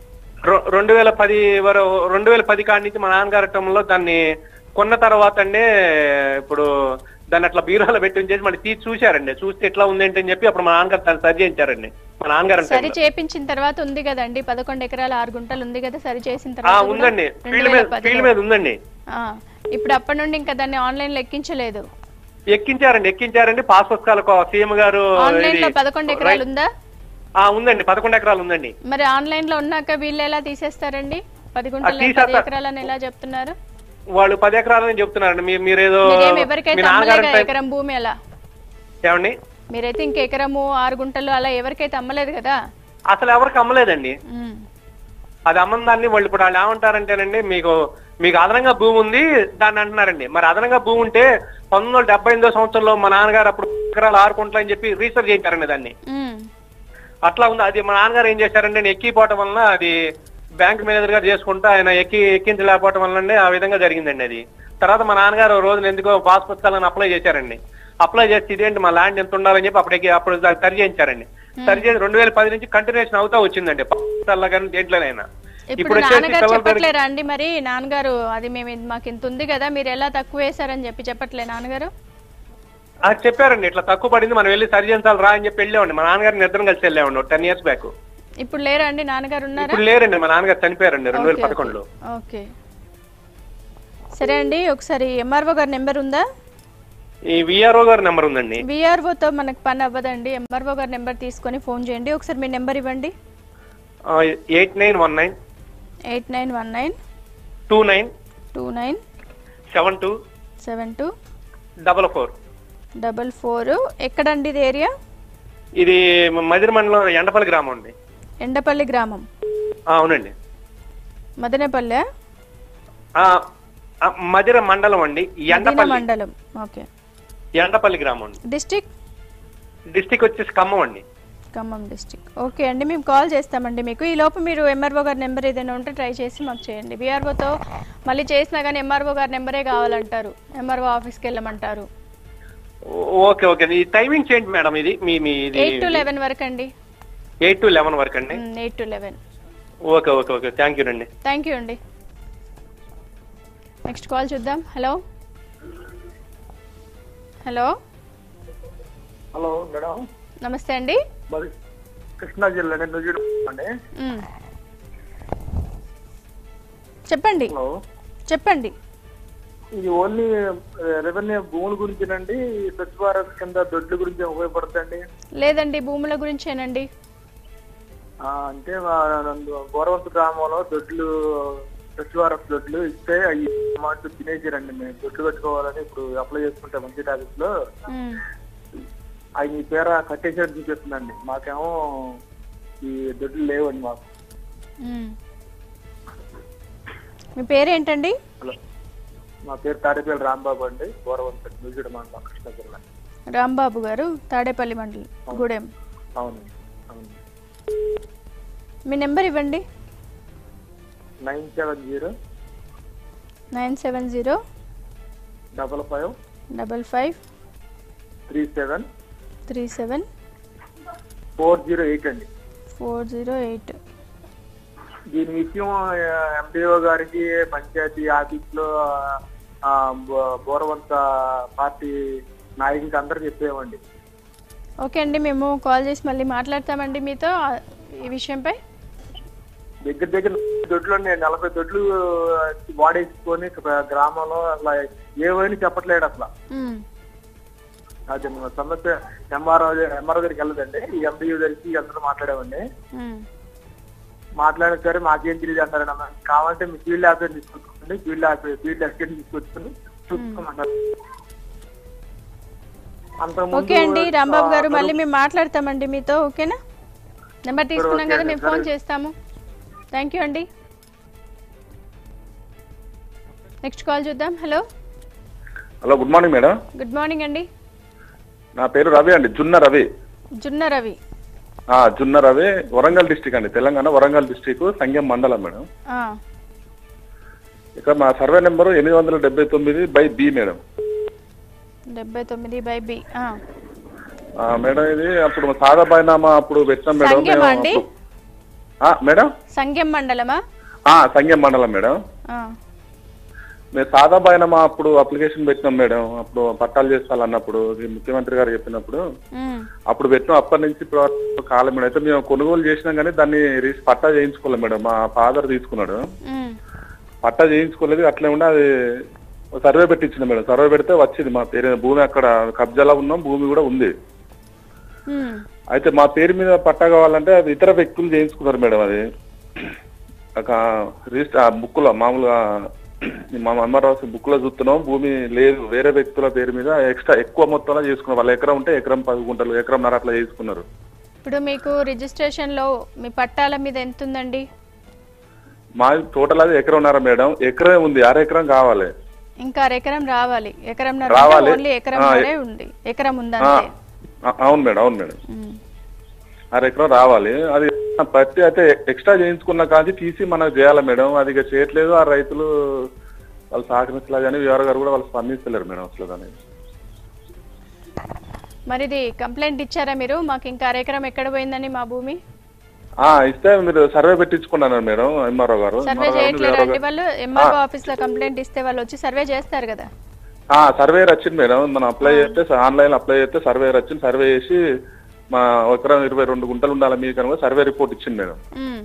రొ- రెండు వేల పది వరకు రెండు వేల పది కాడి నుంచి మా నాన్నగారి టైంలో దాన్ని కొన్న తర్వాత అండి ఇప్పుడు దాన్ని అట్లా బీరోలో పెట్టి ఉంచేసి మళ్ళీ తీసి చూశారండి చూస్తే ఎట్లా ఉంది ఏంటి అని చెప్పి అప్పుడు మా నాన్నగారు దాన్ని సరి చేయించారండి మా నాన్నగారు సరి టైంలో. చేపించిన తర్వాత ఉంది కదండి పదకొండు ఎకరాల ఆరు గుంటలు ఉంది కదా సరి చేసిన ఆ తర్వాత కూడా ఉందండి రెండు ఫీల్డ్ వేల మీద పదిలో. ఫీల్డ్ మీద ఉందండి ఆ, ఇప్పుడు అప్పటి నుండి ఇంకా దాన్ని ఆన్లైన్ లో ఎక్కించలేదు ఎక్కించారండి ఎక్కించారండి పాస్ పుస్తకాలకు సీఎం గారు ఆన్లైన్ లో ఇది- పదకొండు ఎకరాలు ఉందా ఆ ఉందండి పదకొండు ఎకరాలు ఉందండి మరి ఆన్లైన్ లో ఉన్నాక వీళ్ళు ఎలా తీసేస్తారండి పది గుంటలు పది తీసేస్తారు. ఎకరాలని ఎలా చెప్తున్నారు వాళ్ళు పది ఎకరాలని చెప్తున్నారండి మీరు మీరేదో మీరేం మీ ఎవరికైతే నాన్నగారు అమ్మలేగా ఎకరం భూమి అలా ఏమండి మీరైతే ఇంక ఎకరము ఆరు గుంటలు అలా ఎవరికైతే అమ్మలేదు కదా అసలు ఎవరికి అమ్మలేదండి ఉమ్, అది అమ్మని దాన్ని వాళ్ళు ఇప్పుడు వాళ్ళు ఏమంటారంటేనండి మీకు మీకు అదనంగా భూమి ఉంది దాన్ని అంటున్నారండి మరి అదనంగా భూమి ఉంటే పంతొమ్మిది వందల డెబ్బై ఎనిమిదో సంవత్సరంలో మా నాన్నగారు అప్పుడు ఎకరాలు ఆరుకుంటా అని చెప్పి రీసెర్చ్ చేయించారండి దాన్ని ఉమ్, అట్లా ఉంది అది మా నాన్నగారు ఏం చేశారంటే నేను ఎక్కిపోవటం వలన అది బ్యాంక్ మేనేజర్ గారు చేసుకుంటా ఆయన ఎక్కి ఎక్కించలేకపోవటం వల్ల ఆ విధంగా జరిగిందండి అది తర్వాత మా నాన్నగారు ఓ రోజున ఎందుకో పాస్ పుస్తకాలను అప్లై చేశారండి అప్లై చేస్తే ఇదేంటి మా ల్యాండ్ ఎంత ఉండాలని చెప్పి అప్పుడు ఎక్కి- అప్పుడు దాన్ని సరి చేయించారండి సరి చేసి రెండు వేల పది నుంచి కంటిన్యూషన్ అవుతా వచ్చిందండి పుస్తకాల్లో కానీ దేంట్లోనైనా ఇప్పుడు నాన్నగారు చెప్పట్లేరా అండి మరి నాన్నగారు అది మేము ఇది- మాకు ఇంత ఉంది కదా మీరు ఎలా తక్కువ వేశారని చెప్పి చెప్పట్లే నాన్నగారు ఆ, చెప్పారండి ఇట్లా తక్కువ పడింది మనం వెళ్ళి సరి చేయించాలి రా అని చెప్పి వెళ్ళామండి మా నాన్నగారిని ఇద్దరం కలిసి వెళ్ళామండి టెన్ ఇయర్స్ బ్యాక్ ఇప్పుడు లేరా అండి నాన్నగారు ఉన్నారా ఇప్పుడు లేరండి మా నాన్నగారు చనిపోయారండి రెండు వేల ఓకే, పదకొండులో ఓకే సరే అండి ఒకసారి ఎంఆర్ఓ గారి నెంబర్ ఉందా ఈ విఆర్ఓ గారి నెంబర్ ఉందండి విఆర్ఓతో మనకు పని అవ్వదండి ఎంఆర్ఓ గారి నెంబర్ తీసుకొని ఫోన్ చేయండి ఒకసారి మీ నెంబర్ ఇవ్వండి eight nine one nine eight nine one nine two nine two nine seven two seven two double four double four ఎక్కడండి ఇది ఏరియా ఇది మదిరి మండలం ఎండపల్లి గ్రామం అండి ఎండపల్లి గ్రామం ఆ, అవునండి మదనపల్లె ఆ, ఆ, మదిర మండలం అండి మదీనా ఎండపల్లి మండలం ఓకే ఎండపల్లి గ్రామం అండి డిస్టిక్ డిస్టిక్ వచ్చేసి ఖమ్మం అండి ఖమ్మం డిస్టిక్ ఓకే అండి మేము కాల్ చేస్తామండి మీకు ఈ లోపు మీరు ఎంఆర్ఓ గారి నెంబర్ ఏదైనా ఉంటే ట్రై చేసి మాకు చేయండి బీఆర్ఓతో మళ్ళీ చేసినా కానీ ఎంఆర్ఓ గారి నెంబరే కావాలంటారు ఎంఆర్ఓ ఆఫీస్కి వెళ్ళమంటారు ఓ- ఓకే ఓకే ఈ టైమింగ్స్ ఏంటి మేడం ఇది మీ మీ ఇది ఎయిట్ టు లెవెన్ వరకు అండి ఎయిట్ టు లెవెన్ వరకు అండి eight to eleven okay okay okay thank you అండి థ్యాంక్ యూ అండి నెక్స్ట్ కాల్ చూద్దాం హలో హలో హలో మేడం నమస్తే అండి మరి కృష్ణా జిల్లా నేను నుజుడు అండి మ్. చెప్పండి హలో చెప్పండి ఇది ఓన్లీ రెవెన్యూ భూముల గురించేనండి స్వచ్ఛ భారత్ కింద దొడ్ల గురించి ఉపయోగపడుతుందండి లేదండి భూముల గురించేనండి ఆ, అంటే మా గౌరవంత గ్రామంలో దొడ్లు స్వచ్ఛ భారత్ దొడ్లు ఇస్తే అవి అమౌంట్ తినేసారండి మేము దొడ్లు కట్టుకోవాలని ఇప్పుడు అప్లై చేసుకుంటే మంచి ఆఫీస్ లో మ్. అవి మీ పేర కట్టేసారు చూపిస్తుందండి మాకేమో ఈ దొడ్లు లేవండి మాకు మ్. మీ పేరేంటండి హలో మా పేరు తాడేపల్లి రాంబాబు అండి గౌరవంత మ్యూజియం మండలం కృష్ణా జిల్లా రాంబాబు గారు తాడేపల్లి మండలం గూడెం అవును అవును మీ నెంబర్ ఇవ్వండి nine seven zero nine seven zero double five double five three seven three seven four zero eight అండి ఫోర్ జీరో ఎయిట్ దీని విషయం ఎండిఓ గారికి పంచాయతీ ఆఫీస్ లో ఆ, బో- బోరవంత పార్టీ నాయకులకి అందరికి చెప్పేమండి ఓకే అండి మేము కాల్ చేసి మళ్ళీ మాట్లాడతామండి మీతో ఆ, ఈ విషయంపై దగ్గర దగ్గర దొడ్లు ఉన్నాయి నలభై దొడ్లు వాడేసుకొని గ్రామంలో అట్లా ఏవైనా చెప్పట్లేడు అసలు ఉమ్, అది మన సమస్య ఎంఆర్ఓ ఎంఆర్ఓ దగ్గరికి వెళ్ళదండి ఈ ఎండియూ దగ్గరికి అందరూ మాట్లాడామండి ఉమ్. మాట్లాడిన సరే మాకేం తెలియదు అంటారు అన్న కావాలంటే మీ ఫీల్డ్ ఆఫీసర్ తీసుకొచ్చుకోండి ఫీల్డ్ ఆఫీసర్ ఫీల్డ్ అసిస్టెంట్ తీసుకొచ్చుకొని చూసుకోమంటారు అంతకుముందు, ఓకే అండి రాంబాబు గారు ఆ, మళ్ళీ మేము మాట్లాడతామండి మీతో ఓకేనా నెంబర్ తీసుకున్నాం ఓకే కదా అండి, మేము ఫోన్ సరే. చేస్తాము థ్యాంక్ యూ అండి నెక్స్ట్ కాల్ చూద్దాం hello hello good morning madam good morning అండి నా పేరు రవి అండి జున్న రవి జున్న రవి ఆ, జున్న రవి వరంగల్ డిస్టిక్ అండి తెలంగాణ వరంగల్ డిస్టిక్ సంగం మండలం మేడం ఆ, ఇక మా సర్వే నెంబరు ఎనిమిది వందల డెబ్బై తొమ్మిది బై బి మేడం డెబ్బై తొమ్మిది బై బి ఆ. ఆ, మేడం ఇది అప్పుడు సాదా బైనామా అప్పుడు పెట్టాం మేడం సంగమా మేము అండి? అప్పుడు- ఆ, మేడం సంగెం మండలమా ఆ, సంగం మండలం మేడం ఆ, మేము సాదా బైనామా అప్పుడు అప్లికేషన్ పెట్టినాం మేడం అప్పుడు పట్టాలు చేస్తాలన్నప్పుడు ఈ ముఖ్యమంత్రి గారు చెప్పినప్పుడు ఉమ్, అప్పుడు పెట్టినాం అప్పటి నుంచి ఇప్పుడు వరకు కాలం మేడం అయితే మేము కొనుగోలు చేసినాం కానీ దాన్ని రీస్- పట్టా చేయించుకోలేదు మేడం మా ఫాదర్ తీసుకున్నాడు ఉమ్, పట్టా చేయించుకోలేదు అట్లే ఉండి అది సర్వే పెట్టించింది మేడం సర్వే పెడితే వచ్చింది మా పేరు భూమి అక్కడ కబ్జాలో ఉన్నాం భూమి కూడా ఉంది ఉమ్, అయితే మా పేరు మీద పట్టా కావాలంటే అది ఇతర వ్యక్తులు చేయించుకున్నారు మేడం అది ఒక రిజిస్టర్ ఆ బుక్ లో మామూలుగా మా అమ్మారావు బుక్ లో చూస్తున్నాం భూమి లేదు వేరే వ్యక్తుల పేరు మీద ఎక్స్ట్రా ఎక్కువ మొత్తంలో చేసుకున్నారు వాళ్ళ ఎకరం ఉంటే ఎకరం పది గుంటలు ఎకరం నర అట్లా చేసుకున్నారు ఇప్పుడు మీకు రిజిస్ట్రేషన్ లో మీ పట్టాల మీద ఎంత ఉందండి మా టోటల్ అది ఎకరంన్నర మేడం ఎకరమే ఉంది అర ఎకరం కావాలి ఇంకా అర ఎకరం రావాలి ఎకరం రావాలి. ఓన్లీ ఎకరం ఆ, వరే ఉంది ఎకరం ఆ, ఉందంతే ఆ, అవును మేడం అవును మేడం ఉమ్. అర ఎకరం రావాలి అది పత్తి అయితే ఎక్స్ట్రా చేయించుకున్న కాంచి తీసి మనకు చేయాలి మేడం అది ఇక చేయట్లేదు ఆ రైతులు వాళ్ళు సహకరించలేదు కానీ వివర గారు కూడా వాళ్ళు స్పందిస్తలేరు మేడం అసలు దాన్ని మరి ఇది కంప్లైంట్ ఇచ్చారా మీరు మాకు ఇంకా అర ఎకరం ఎక్కడ పోయిందని మా భూమి ఆ ఇస్తే మీరు సర్వే పెట్టించుకున్నాను మేడం ఎంఆర్ఓ గారు సర్వే MRO గారు, చేయట్లేరా VRO అండి గారు. వాళ్ళు ఎంఆర్ఓ ఆఫీస్ లో కంప్లైంట్ ఇస్తే వాళ్ళు వచ్చి సర్వే చేస్తారు కదా ఆ సర్వే వచ్చింది మేడం మనం అప్లై చేస్తే ఆన్లైన్ అప్లై చేస్తే సర్వే వచ్చింది సర్వే చేసి మా ఎకరం ఇరవై రెండు గుంటలు ఉండాలి మీకు కనుక సర్వే రిపోర్ట్ ఇచ్చింది మేడం ఉమ్.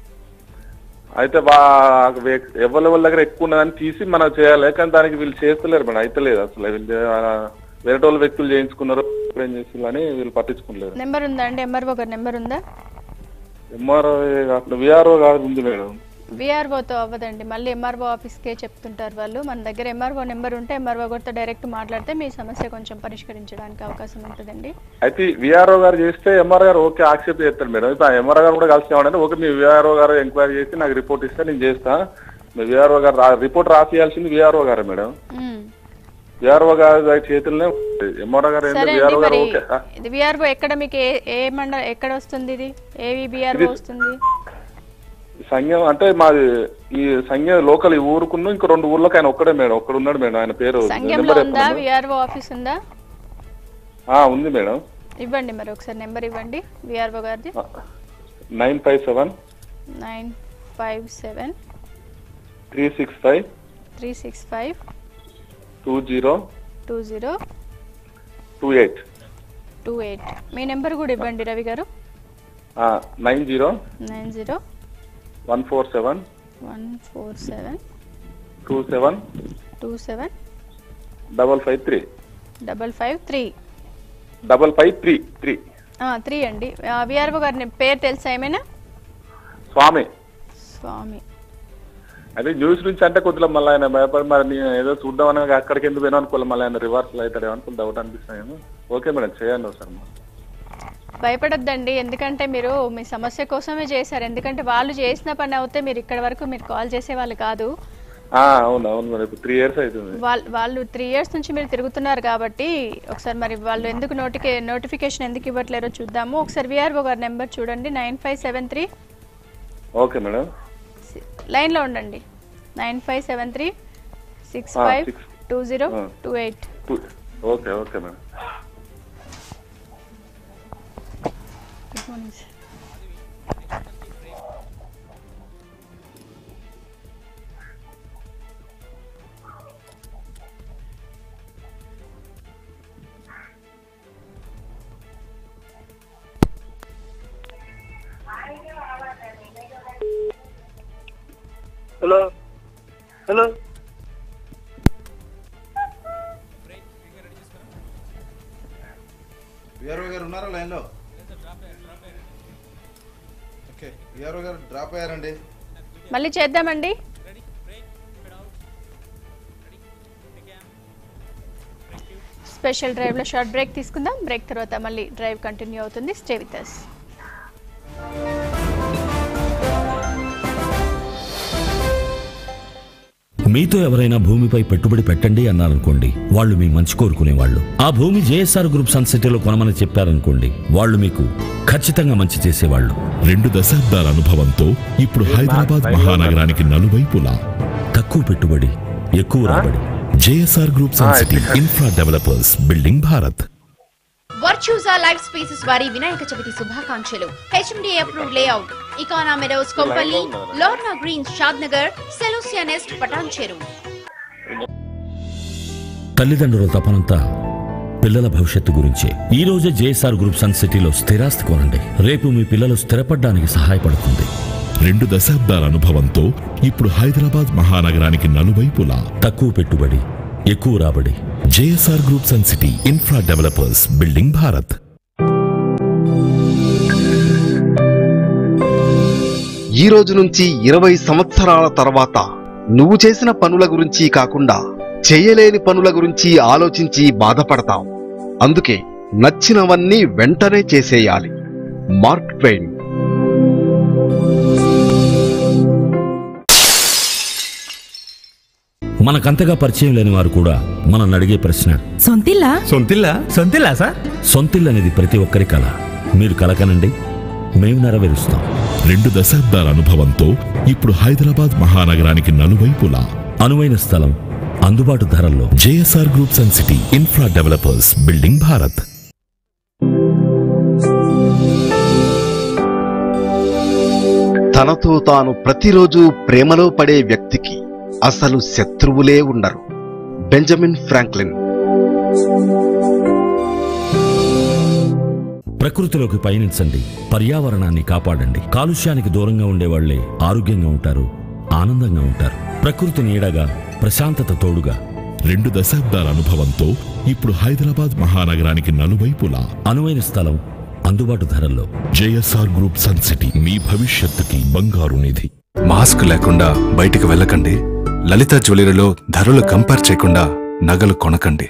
అయితే వా ఎవరి ఎవరి దగ్గర ఎక్కువ ఉన్నదని తీసి మనం చేయాలి కానీ దానికి వీళ్ళు చేస్తలేరు మేడం అయితే లేదు అసలు వీళ్ళు ఆ, వేరే వాళ్ళ వ్యక్తులు చేయించుకున్నారు ఏం చేస్తున్నారు అని వీళ్ళు పట్టించుకోలేదు నెంబర్ ఉందా అండి ఎంఆర్ఓ గారి నెంబర్ ఉందా ఎంఆర్ఓ కాకుండా విఆర్ఓ కాదు ఉంది మేడం విఆర్ఓతో అవ్వదండి మళ్ళీ ఎంఆర్ఓ ఆఫీస్కే చెప్తుంటారు వాళ్ళు మన దగ్గర ఎంఆర్ఓ నెంబర్ ఉంటే ఎంఆర్ఓ గారితో డైరెక్ట్ మాట్లాడితే మీ సమస్య కొంచెం పరిష్కరించడానికి అవకాశం ఉంటుందండి అయితే విఆర్ఓ గారు చేస్తే ఎంఆర్ గారు ఓకే యాక్సెప్ట్ చేస్తారు మేడం ఇప్పుడు ఎంఆర్ గారు కూడా కలిసి ఏమంటే ఓకే మీ విఆర్ఓ గారు ఎంక్వైరీ చేసి నాకు రిపోర్ట్ ఇస్తే నేను చేస్తా మీ విఆర్ఓ గారు రా- రిపోర్ట్ రాసియాల్సింది విఆర్ఓ గారు మేడం ఉమ్. విఆర్ఓ గారి చేతుల్లో ఎంఆర్ఓ గారు ఏంటంటే సరే అండి విఆర్ఓ గారు మరి ఓకే ఆ, ఇది విఆర్ఓ ఎక్కడ మీకు ఏ ఏ మండల ఎక్కడ వస్తుంది ఇది ఏవి విఆర్ఓ వస్తుంది సంఘం అంటే మాది ఈ సంఘం లోకల్ ఈ ఊరుకున్న ఇంకో రెండు ఊర్లకు ఆయన ఒక్కడే మేడం ఒక్కడ ఉన్నాడు మేడం ఆయన పేరు సంఘంలో నెంబర్ ఉందా చెప్పండి విఆర్ఓ ఆఫీస్ ఉందా ఆ, ఉంది మేడం ఇవ్వండి మరి ఒకసారి నెంబర్ ఇవ్వండి విఆర్ఓ గారిది nine five seven nine five seven three six five three six five two zero two zero two eight two eight మీ నెంబర్ కూడా ఇవ్వండి రవి గారు nine zero nine zero one four seven one four seven two seven two seven double five three double five three double five three three three అండి విఆర్ఓ గారి పేరు తెలుసా ఏమైనా స్వామి స్వామి అదే న్యూస్ నుంచి అంటే కొద్దిగా మళ్ళీ ఆయన భయపడి మరి నేను ఏదో చూద్దామని అక్కడికి ఎందుకు పోయినా అనుకోవాలి మళ్ళీ ఆయన రివర్సల్ అవుతాడేమో అనుకుని డౌట్ అనిపిస్తాను ఓకే మేడం చేయండి ఒకసారి భయపడొద్దండి ఎందుకంటే మీరు మీ సమస్య కోసమే చేశారు ఎందుకంటే వాళ్ళు చేసిన పని అవుతే మీరు ఇక్కడ వరకు మీరు కాల్ చేసే వాళ్ళు కాదు ఆ, అవును అవును మరి ఇప్పుడు త్రీ ఇయర్స్ అవుతుంది వాళ్ళు వాళ్ళు త్రీ ఇయర్స్ నుంచి మీరు తిరుగుతున్నారు కాబట్టి ఒకసారి మరి వాళ్ళు ఎందుకు నోటికి నోటిఫికేషన్ ఎందుకు ఇవ్వట్లేరో చూద్దాము ఒకసారి విఆర్ఓ గారి నెంబర్ చూడండి nine five seven three okay madam లైన్లో ఉండండి nine five seven three six ఆ, ఫైవ్ six. టూ జీరో ఆ. Two eight two okay okay madam good morning sir hello VRO గారు ఉన్నారా లైన్లో ఓకే విఆర్ఓ గారు డ్రాప్ అయ్యారండి మళ్ళీ చేద్దామండి స్పెషల్ డ్రైవ్లో షార్ట్ బ్రేక్ తీసుకుందాం బ్రేక్ తర్వాత మళ్ళీ డ్రైవ్ కంటిన్యూ అవుతుంది స్టే విత్ అస్ మీతో ఎవరైనా భూమిపై పెట్టుబడి పెట్టండి అన్నారనుకోండి వాళ్ళు మీ మంచి కోరుకునేవాళ్ళు ఆ భూమి జేఎస్ఆర్ గ్రూప్ సన్ సిటీలో కొనమని చెప్పారనుకోండి వాళ్ళు మీకు ఖచ్చితంగా మంచి చేసేవాళ్ళు రెండు దశాబ్దాల అనుభవంతో ఇప్పుడు హైదరాబాద్ మహానగరానికి నలువైపులా తక్కువ పెట్టుబడి ఎక్కువ రాబడి JSR group sun city infra developers building Bharat వర్చ్యూజా లైఫ్ స్పేసెస్ వారి వినాయక చవితి శుభాకాంక్షలు హెచ్ఎండి అప్రూవ్డ్ లేఅవుట్ ఇకానా meadows Kompally Lorna greens Shadnagar Celosia nest Patancheru తల్లిదండ్రుల తపనంతా పిల్లల భవిష్యత్తు గురించే ఈ రోజే జేఎస్ఆర్ గ్రూప్ సన్ సిటీలో స్థిరాస్తి కొనండి రేపు మీ పిల్లలు స్థిరపడడానికి సహాయపడుతుంది రెండు దశాబ్దాల అనుభవంతో ఇప్పుడు హైదరాబాద్ మహానగరానికి నలువైపులా తక్కువ పెట్టుబడి ఎక్కువ రాబడి JSR group sun city infra developers building Bharat ఈ రోజు నుంచి ఇరవై సంవత్సరాల తర్వాత నువ్వు చేసిన పనుల గురించి కాకుండా చేయలేని పనుల గురించి ఆలోచించి బాధపడతావు అందుకే నచ్చినవన్నీ వెంటనే చేసేయాలి మార్క్ ట్వైన్ మనకంతగా పరిచయం లేని వారు కూడా మనల్ని అడిగే ప్రశ్న సొంతిల్లా సొంతిల్లా సొంతిల్లా సార్ సొంతిల్లు అనేది ప్రతి ఒక్కరి కళ మీరు కలకనండి మేము నెరవేరుస్తాం రెండు దశాబ్దాల అనుభవంతో ఇప్పుడు హైదరాబాద్ మహానగరానికి నలువైపులా అనువైన స్థలం అందుబాటు ధరల్లో JSR group sun city infra developers building Bharat తనతో తాను ప్రతిరోజు ప్రేమలో పడే వ్యక్తికి అసలు శత్రువులే ఉండరు బెంజమిన్ ఫ్రాంక్లిన్ ప్రకృతిలోకి పయనించండి పర్యావరణాన్ని కాపాడండి కాలుష్యానికి దూరంగా ఉండేవాళ్లే ఆరోగ్యంగా ఉంటారు ఆనందంగా ఉంటారు ప్రకృతి నీడగా ప్రశాంతత తోడుగా రెండు దశాబ్దాల అనుభవంతో ఇప్పుడు హైదరాబాద్ మహానగరానికి నలువైపులా అనువైన స్థలం అందుబాటు ధరల్లో జేఎస్ఆర్ గ్రూప్ సన్ సిటీ మీ భవిష్యత్తుకి బంగారు నిధి మాస్క్ లేకుండా బయటికి వెళ్ళకండి లలిత జ్యువెలరీలో ధరలు కంపేర్ చేయకుండా నగలు కొనకండి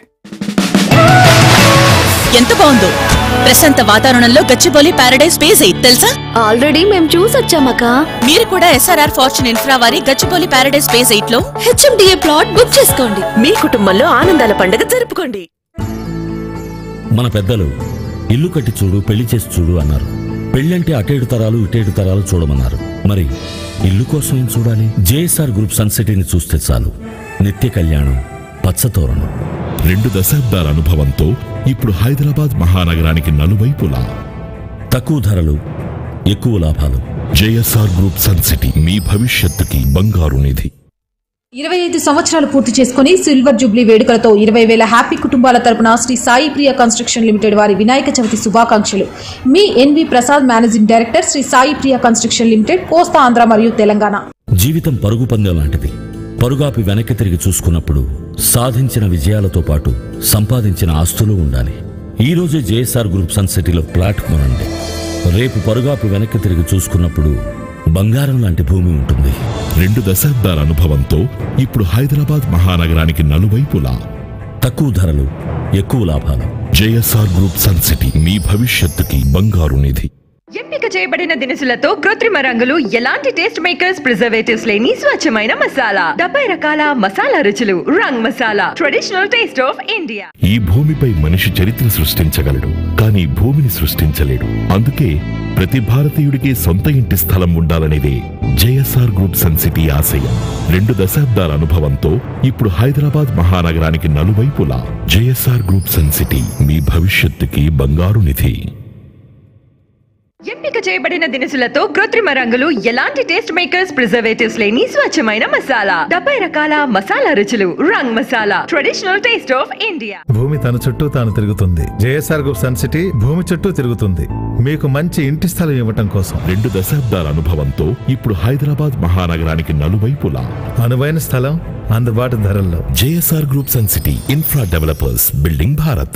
ఎంత బాగుందో ప్రశాంత వాతావరణంలో గచ్చిబౌలి పారడైజ్ స్పేస్ ఎయిట్ తెలుసా ఆల్రెడీ మేము చూసొచ్చామక్క మీరు కూడా ఎస్ఆర్ఆర్ ఫార్చ్యూన్ ఇన్ఫ్రా వారి గచ్చిబౌలి పారడైజ్ స్పేస్ ఎయిట్ లో హెచ్ఎండిఏ ప్లాట్ బుక్ చేసుకోండి మీ కుటుంబంలో ఆనందాల పండుగ జరుపుకోండి మన పెద్దలు ఇల్లు కట్టి చూడు పెళ్లి చేసి చూడు అన్నారు పెళ్ళంటే అటేడు తరాలు ఇటేడు తరాలు చూడమన్నారు మరి ఇల్లు కోసం ఏం చూడాలి జేఎస్ఆర్ గ్రూప్ సన్ సిటీని చూస్తే చాలు నిత్య కళ్యాణం పచ్చతోరణం రెండు దశాబ్దాల అనుభవంతో ఇప్పుడు హైదరాబాద్ మహానగరానికి నలువైపులా తక్కువ ధరలు ఎక్కువ లాభాలు జేఎస్ఆర్ గ్రూప్ సన్ సిటీ మీ భవిష్యత్తుకి బంగారు నిధి ఇరవై ఐదు సంవత్సరాలు పూర్తి చేసుకుని సిల్వర్ జూబ్లీ వేడుకలతో ఇరవై వేల హ్యాపీ కుటుంబాల తరపున శ్రీ సాయి ప్రియ కన్స్ట్రక్షన్ లిమిటెడ్ వారి వినాయక చవితి శుభాకాంక్షలు మీ NV Prasad managing director Sri Sai Priya construction limited Kosta Andhra మరియు తెలంగాణ జీవితం పరుగు పందెం లాంటిది పరుగాపి వెనక్కి తిరిగి చూసుకున్నప్పుడు సాధించిన విజయాలతో పాటు సంపాదించిన ఆస్తులు ఉండాలి ఈ రోజే జేఎస్ఆర్ గ్రూప్ సన్ సిటీలో ప్లాట్ కొనండి రేపు పరుగాపి వెనక్కి తిరిగి చూసుకున్నప్పుడు బంగారం లాంటి భూమి ఉంటుంది రెండు దశాబ్దాల అనుభవంతో ఇప్పుడు హైదరాబాద్ మహానగరానికి నలువైపులా తక్కువ ధరలు ఎక్కువ లాభాలు జేఎస్ఆర్ గ్రూప్ సన్ సిటీ మీ భవిష్యత్తుకి బంగారు నిధి ఎంపిక చేయబడిన దినుసులతో కృత్రిమ రంగులు ఎలాంటి టేస్ట్ మేకర్స్ ప్రిజర్వేటివ్స్ లేని స్వచ్ఛమైన మసాలా డెబ్బై రకాల మసాలా రుచులు Rang Masala traditional taste of India ఈ భూమిపై మనిషి చరిత్ర సృష్టించగలడు కానీ భూమిని సృష్టించలేడు అందుకే ప్రతి భారతీయుడికి సొంత ఇంటి స్థలం ఉండాలనేదే జేఎస్ఆర్ గ్రూప్ సన్ సిటీ ఆశయం రెండు దశాబ్దాల అనుభవంతో ఇప్పుడు హైదరాబాద్ మహానగరానికి నలువైపులా జేఎస్ఆర్ గ్రూప్ సన్ సిటీ మీ భవిష్యత్తుకి బంగారు నిధి ఎంపిక చేయబడిన దినుసులతో కృత్రిమ రంగులు ఎలాంటి టేస్ట్ మేకర్స్ ప్రిజర్వేటివ్స్ లేని స్వచ్ఛమైన మసాలా డెబ్బై రకాల మసాలా రుచులు Rang Masala traditional taste of India భూమి తన చుట్టూ తాను తిరుగుతుంది జేఎస్ఆర్ గ్రూప్ సన్ సిటీ భూమి చుట్టూ తిరుగుతుంది మీకు మంచి ఇంటి స్థలం ఇవ్వటం కోసం రెండు దశాబ్దాల అనుభవంతో ఇప్పుడు హైదరాబాద్ మహానగరానికి నలువైపులా అనువైన స్థలం అందుబాటు ధరల్లో JSR group sun city infra developers building Bharat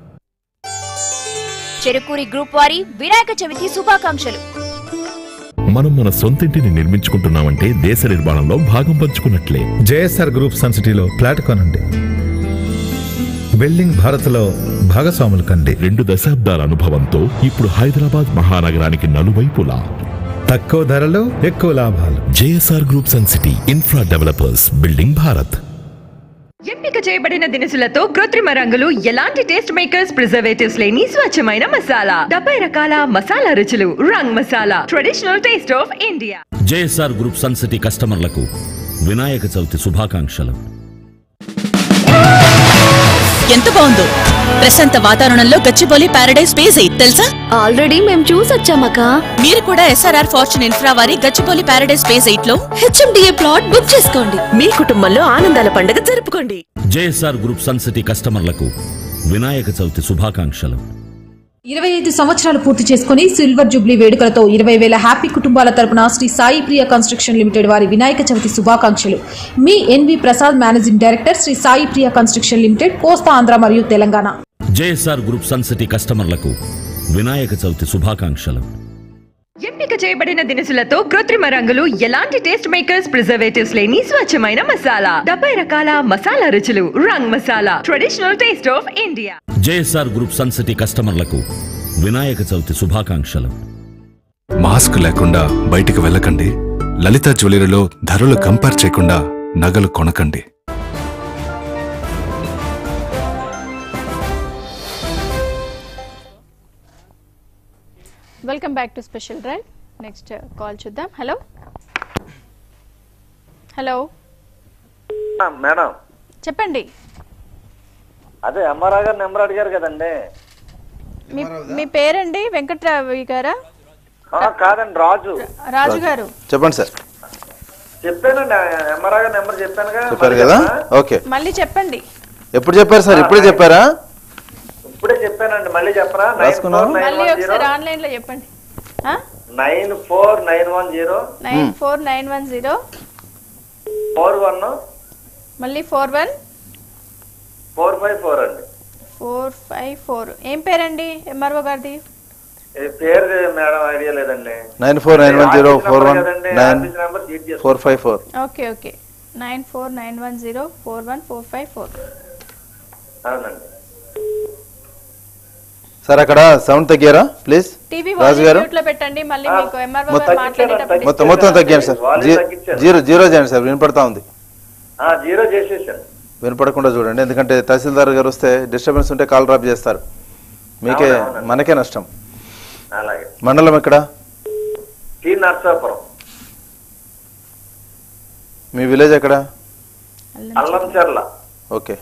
Cherukuri group వారి వినాయక చవితి శుభాకాంక్షలు మనం మన సొంతింటిని నిర్మించుకుంటున్నామంటే దేశ నిర్మాణంలో భాగం పంచుకున్నట్లే జేఎస్ఆర్ గ్రూప్ సన్ సిటీలో ఫ్లాట్ కొనండి బిల్డింగ్ భారత్లో భాగస్వాములు కండి రెండు దశాబ్దాల అనుభవంతో ఇప్పుడు హైదరాబాద్ మహానగరానికి నలువైపులా తక్కువ ధరలో ఎక్కువ లాభాలు JSR group sun city infra developers building Bharat ఎంపిక చేయబడిన దినుసులతో కృత్రిమ రంగులు ఎలాంటి టేస్ట్ మేకర్స్ ప్రిజర్వేటివ్స్ లేని స్వచ్ఛమైన మసాలా డెబ్బై రకాల మసాలా రుచులు Rang Masala traditional taste of India JSR group sun city కస్టమర్లకు వినాయక చవితి శుభాకాంక్షలు ఎంత బాగుందో ప్రశాంత వాతావరణంలో గచ్చిబౌలి పారడైజ్ స్పేస్ ఎయిట్ తెలుసా ఆల్రెడీ మేము చూసొచ్చామక్క మీరు కూడా ఎస్ఆర్ఆర్ ఫార్చ్యూన్ ఇన్ఫ్రా వారి గచ్చిబౌలి పారడైజ్ స్పేస్ ఎయిట్ లో హెచ్ఎండిఏ ప్లాట్ బుక్ చేసుకోండి మీ కుటుంబంలో ఆనందాల పండుగ జరుపుకోండి జేఎస్ఆర్ గ్రూప్ సన్ సిటీ కస్టమర్లకు వినాయక చవితి శుభాకాంక్షలు ఇరవై ఐదు సంవత్సరాలు పూర్తి చేసుకుని సిల్వర్ జూబ్లీ వేడుకలతో ఇరవై వేల హ్యాపీ కుటుంబాల తరపున శ్రీ సాయి ప్రియ కన్స్ట్రక్షన్ లిమిటెడ్ వారి వినాయక చవితి శుభాకాంక్షలు మీ NV Prasad managing director Sri Sai Priya construction limited Kosta Andhra మరియు Telangana JSR group sun city కస్టమర్లకు వినాయక చవితి శుభాకాంక్షలు ఎంపిక చేయబడిన దినుసులతో కృత్రిమ రంగులు ఎలాంటి టేస్ట్ మేకర్స్ ప్రిజర్వేటివ్స్ లేని స్వచ్ఛమైన మసాలా డెబ్బై రకాల మసాలా రుచులు Rang Masala traditional taste of India JSR group sun city కస్టమర్లకు వినాయక చవితి శుభాకాంక్షలు మాస్క్ లేకుండా బయటికి వెళ్ళకండి లలిత జ్యువెలరీలో ధరలు కంపేర్ చేయకుండా నగలు కొనకండి welcome back to special drive next call చూద్దాం హలో హలో మేడం చెప్పండి అదే ఎంఆర్ఆర్ గారు నెంబర్ అడిగారు కదండి మీ మీ పేరండి వెంకట్రావి గారా ఆ, కాదండి రాజు రాజు గారు చెప్పండి సార్ చెప్పానండి ఎంఆర్ఆర్ గారు నెంబర్ చెప్పానుగా చెప్పారు కదా ఓకే మళ్ళీ చెప్పండి ఎప్పుడు చెప్పారు సార్ ఇప్పుడే చెప్పారా ఇప్పుడే చెప్పానండి మళ్ళీ చెప్పరా నైన్ రాసుకున్నాం. ఫోర్ నైన్ మళ్ళీ వన్ జీరో ఒకసారి ఆన్లైన్ లో చెప్పండి nine four nine one zero nine four nine one zero four one మళ్ళీ four one four five four అండి ఫోర్ ఫైవ్ ఫోర్ ఏం పేరండి ఎంఆర్ఓ గారిది ఈ పేరు మేడం ఐడియా లేదండి nine four nine one zero office four number one కదండి, నైన్ ఆఫీస్ నెంబర్ షీట్ చేసుకో. Four five four okay okay nine four nine one zero four one four five four అవునండి సార్ అక్కడ సౌండ్ తగ్గారా ప్లీజ్ టీవీ రాజు గారు మ్యూట్ లో పెట్టండి మళ్ళీ మీకు ఎంఆర్ఓ మొత్తం- గారు మాట్లాడేటప్పుడు మొత్తం మొత్తం తగ్గాను సార్ జీ- జీరో జీరో చేయండి సార్ వినపడతా ఉంది ఆ, జీరో చేసేసాను వినపడకుండా చూడండి ఎందుకంటే తహసీల్దార్ గారు వస్తే డిస్టర్బెన్స్ ఉంటే కాల్ డ్రాప్ చేస్తారు మీకే అవును, అవును. మనకే నష్టం అలాగే మండలం ఎక్కడ టీ నర్సాపురం మీ విలేజ్ ఎక్కడ అల్లం చెర్ల ఓకే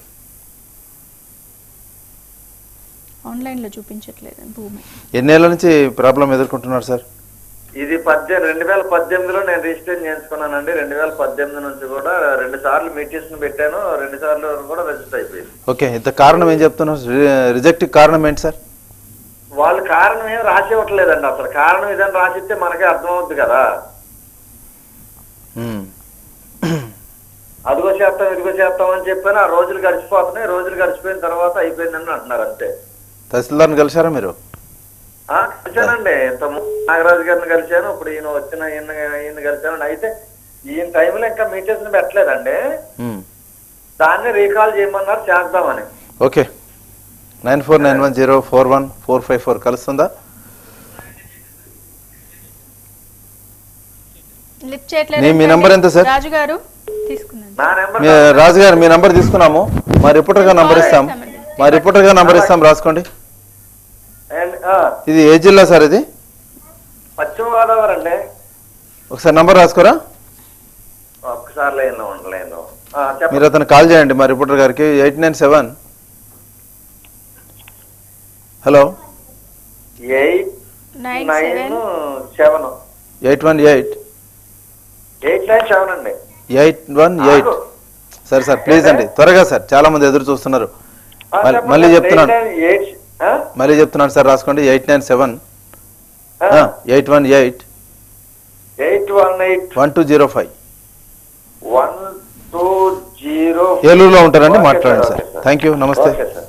ఆన్లైన్ లో చూపించట్లేదు భూమి ఎన్నేళ్ల నుంచి ప్రాబ్లం ఎదుర్కొంటున్నారు సార్ ఇది పద్దెనిమిది రెండు వేల పద్దెనిమిదిలో నేను రిజిస్టర్ చేయించుకున్నానండి రెండు వేల పద్దెనిమిది నుంచి కూడా రెండు సార్లు మీటింగ్స్ పెట్టాను రెండు సార్లు కూడా రిజిస్టర్ అయిపోయింది ఓకే ఇంత కారణం ఏం చెప్తున్నారు రిజెక్ట్ కారణం ఏంటి సార్ వాళ్ళు కారణం ఏం రాసి ఇవ్వట్లేదండి అసలు కారణం ఇదని రాసిస్తే మనకే అర్థమవుద్ది కదా మ్మ్. అదిగో చేస్తాం ఇదిగో చేస్తాం అని చెప్పాను ఆ రోజులు గడిచిపోతున్నాయి రోజులు గడిచిపోయిన తర్వాత అయిపోయిందని అంటున్నారు అంతే తహసీల్దార్ని కలిశారా మీరు ఆ, కలిశానండి ఇంత ముందు నాగరాజు గారిని కలిశాను ఇప్పుడు ఈయన వచ్చిన ఈయన ఈయన కలిశాను అయితే ఈయన టైంలో ఇంకా మీటింగ్స్ పెట్టలేదండి మ్మ్. దాన్ని రీకాల్ చేయమన్నారు చేద్దామని okay nine four nine one zero four one four five four కలుస్తుందా లిఫ్ట్ చేయట్లేదు మీ- మీ నంబర్ ఎంత సార్? రాజు గారు తీసుకున్నాను నా నెంబర్ మీ రాజు గారు మీ నంబర్ తీసుకున్నాము మా రిపోర్టర్ గారు నంబర్ ఇస్తాం మా రిపోర్టర్ గారు నంబర్ ఇస్తాం రాసుకోండి అండ్, ఆ, ఇది ఏ జిల్లా సార్ ఇది పశ్చిమ గోదావరి అండి ఒకసారి నంబర్ రాసుకోరా ఒక్కసారి లైన్లో ఉండి లైన్లో ఆ, చెప్పండి మీరు అతను కాల్ చేయండి మా రిపోర్టర్ గారికి eight nine seven hello eight nine nine seven seven eight one eight eight nine seven అండి ఎయిట్ వన్ ఎయిట్ సరే సార్ ప్లీజ్ అండి త్వరగా సార్ చాలా మంది ఎదురు చూస్తున్నారు మళ్ళీ- మళ్ళీ చెప్తున్నాను ఎయిట్ మళ్ళీ చెప్తున్నాను సార్ రాసుకోండి eight nine seven eight one eight eight one eight one two zero five one two zero ఏలూరులో ఉంటారండి మాట్లాడండి సార్ థ్యాంక్ యూ నమస్తే ఓకే సార్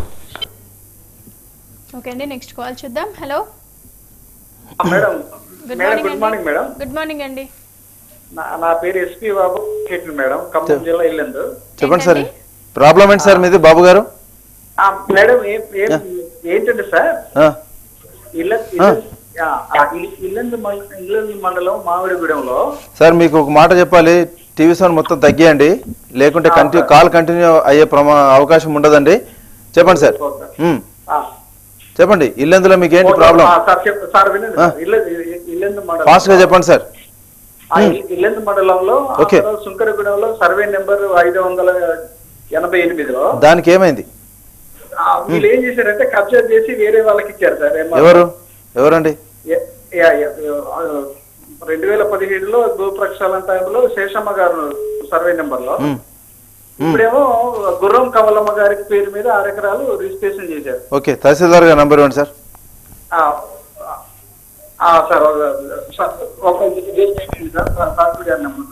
ఓకే అండి నెక్స్ట్ కాల్ చూద్దాం hello madam good madam morning good morning madam good morning అండి నా నా పేరు ఎస్పీ బాబు కేట్లు మేడం ఖమ్మం జిల్లా ఇల్లందు చెప్పండి సార్ ప్రాబ్లం ఏంటి సార్ మీది బాబు గారు ఆ, మేడం ఏం ఏం- ఏంటంటే సార్ ఆ, ఇల్ల ఇల్ల- ఆ, ఆ, ఇల్- ఇల్లందు మండ- ఇల్లందు మండలం మామిడిగూడెంలో సార్ మీకు ఒక మాట చెప్పాలి టీవీ సౌండ్ మొత్తం తగ్గియండి లేకుంటే కంటిన్యూ కాల్ కంటిన్యూ అయ్యే ప్రమా అవకాశం ఉండదండి చెప్పండి సార్ ఉమ్, ఆ, చెప్పండి ఇల్లెందులో మీకు ఏంటి ప్రాబ్లం ఆ, సార్ చెప్ సార్ వినండి ఆ. సార్. ఇల్ల- ఇ- ఇల్లందు మండలం ఫాస్ట్ గా చెప్పండి సార్ ఆ, ఇల్- ఇల్లందు మండలంలో ఓకే. ఆ తర్వాత సుంకరగూడెంలో సర్వే నెంబర్ ఐదు వందల ఎనభై ఎనిమిదిలో దానికి ఏమైంది ఆ, వీళ్ళు ఏం చేశారంటే కబ్జా చేసి వేరే వాళ్ళకి ఇచ్చారు సార్ ఏమన్నా- ఎవరు ఎవరండి యా- యా- యా. ఆ, రెండు వేల పదిహేడులో భూ ప్రక్షాళన టైంలో శేషమ్మ గారు సర్వే నెంబర్ లో ఉమ్, ఇప్పుడేమో గుర్రం కమలమ్మ గారి పేరు మీద ఆరు ఎకరాలు రిజిస్ట్రేషన్ చేశారు ఓకే తహసీల్దార్ గారు నంబర్ ఇవ్వండి సార్ ఆ, ఆ, సార్ ఒక- సార్, ఒక సార్ సార్ గారి నెంబర్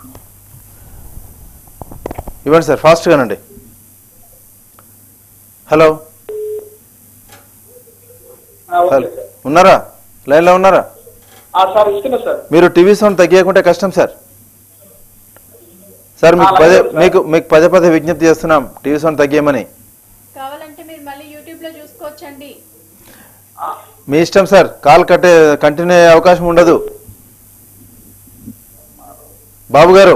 ఇవ్వండి సార్ ఫాస్ట్ గానండి హలో ఆ, ఓకే హలో సార్. ఉన్నారా లైన్లో ఉన్నారా ఆ, సార్ ఇస్తున్నా సార్ మీరు టీవీ సౌండ్ తగ్గియకుంటే కష్టం సార్ సార్ మీకు అలాగే పదే సార్. మీకు మీకు పదే పదే విజ్ఞప్తి చేస్తున్నాం టీవీ సౌండ్ తగ్గియమని కావాలంటే మీరు మళ్ళీ యూట్యూబ్ లో చూసుకోవచ్చండి మీ ఇష్టం సార్ కాల్ కట్టే కంటిన్యూ అయ్యే అవకాశం ఉండదు బాబు గారు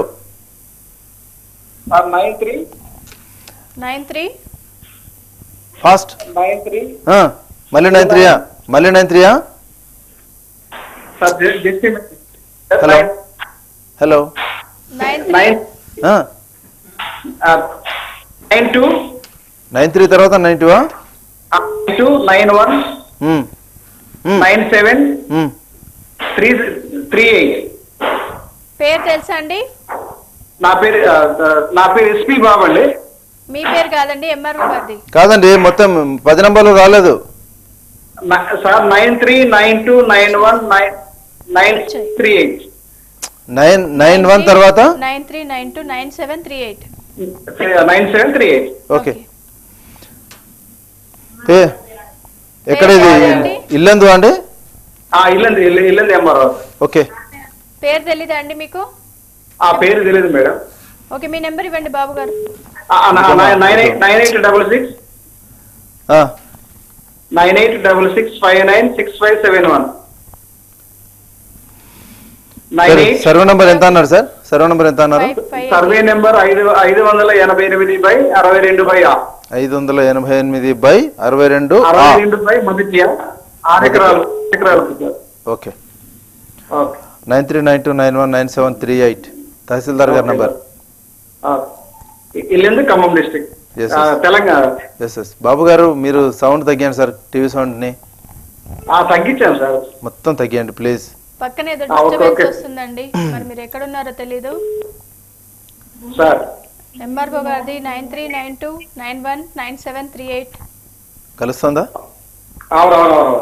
sir nine three nine three fast nine three ఆ, మళ్ళీ నైన్ త్రీయా మళ్ళీ నైన్ త్రీయా sir just just hello hello nine nine ఆ, నైన్ టూ నైన్ త్రీ తర్వాత nine two two nine one nine seven three three eight పేరు తెలుసా అండి నా పేరు ఆ, ఆ, నా పేరు ఎస్పీ బాబు అండి మీ పేరు కాదండి ఎంఆర్ఓ గారిది కాదండి మొత్తం పది నంబర్లు రాలేదు నా- sir nine three nine two nine one nine nine three eight nine nine one తర్వాత nine three nine two nine seven three eight nine seven three eight okay ఏ ఎక్కడ ఇది ఇల్లందు అండి ఇల్లంది ఇల్లు- ఇల్లంది ఎంఆర్ఓ ఓకే పేరు తెలీదా అండి మీకు ఆ పేరు తెలియదు మేడం ఓకే మీ నెంబర్ ఇవ్వండి బాబు గారు ఆ, నా- నా- nine eight nine eight double six ఆ, nine eight double six five nine six five seven one nine సరే, ఎయిట్ సర్వే నంబర్ ఎంత అన్నారు సార్ సర్వే నంబర్ ఎంత అన్నారు సర్వే నెంబర్ ఐదు ఐదు వందల ఎనభై ఎనిమిది బై అరవై రెండు బై ఆ. ఐదు వందల ఎనభై ఎనిమిది బై అరవై రెండు ఆ. అరవై రెండు బై మొదటి ఆ. ఆరు ఎకరాలు ఎకరాలు sir. Okay okay. Nine three nine two nine one nine seven three eight తహసీల్దార్ గారి ఓకే. నంబర్ ఆ. ఇల్లందు ఖమ్మం డిస్ట్రిక్ట్ Yes, ఆ, yes. Telangana S S Babu గారు మీరు సౌండ్ తగ్గియండి సార్ టీవీ సౌండ్ని ఆ, తగ్గించాను సార్ మొత్తం తగ్గియండి ప్లీజ్ పక్కన ఏదో ఆ, ఓకే, డిస్టర్బెన్స్ ఓకే. వస్తుందండి మరి మీరు ఎక్కడ ఉన్నారో తెలీదు సార్ ఎంఆర్ఓ గారిది nine three nine two nine one nine seven three eight కలుస్తుందా అవునవునవును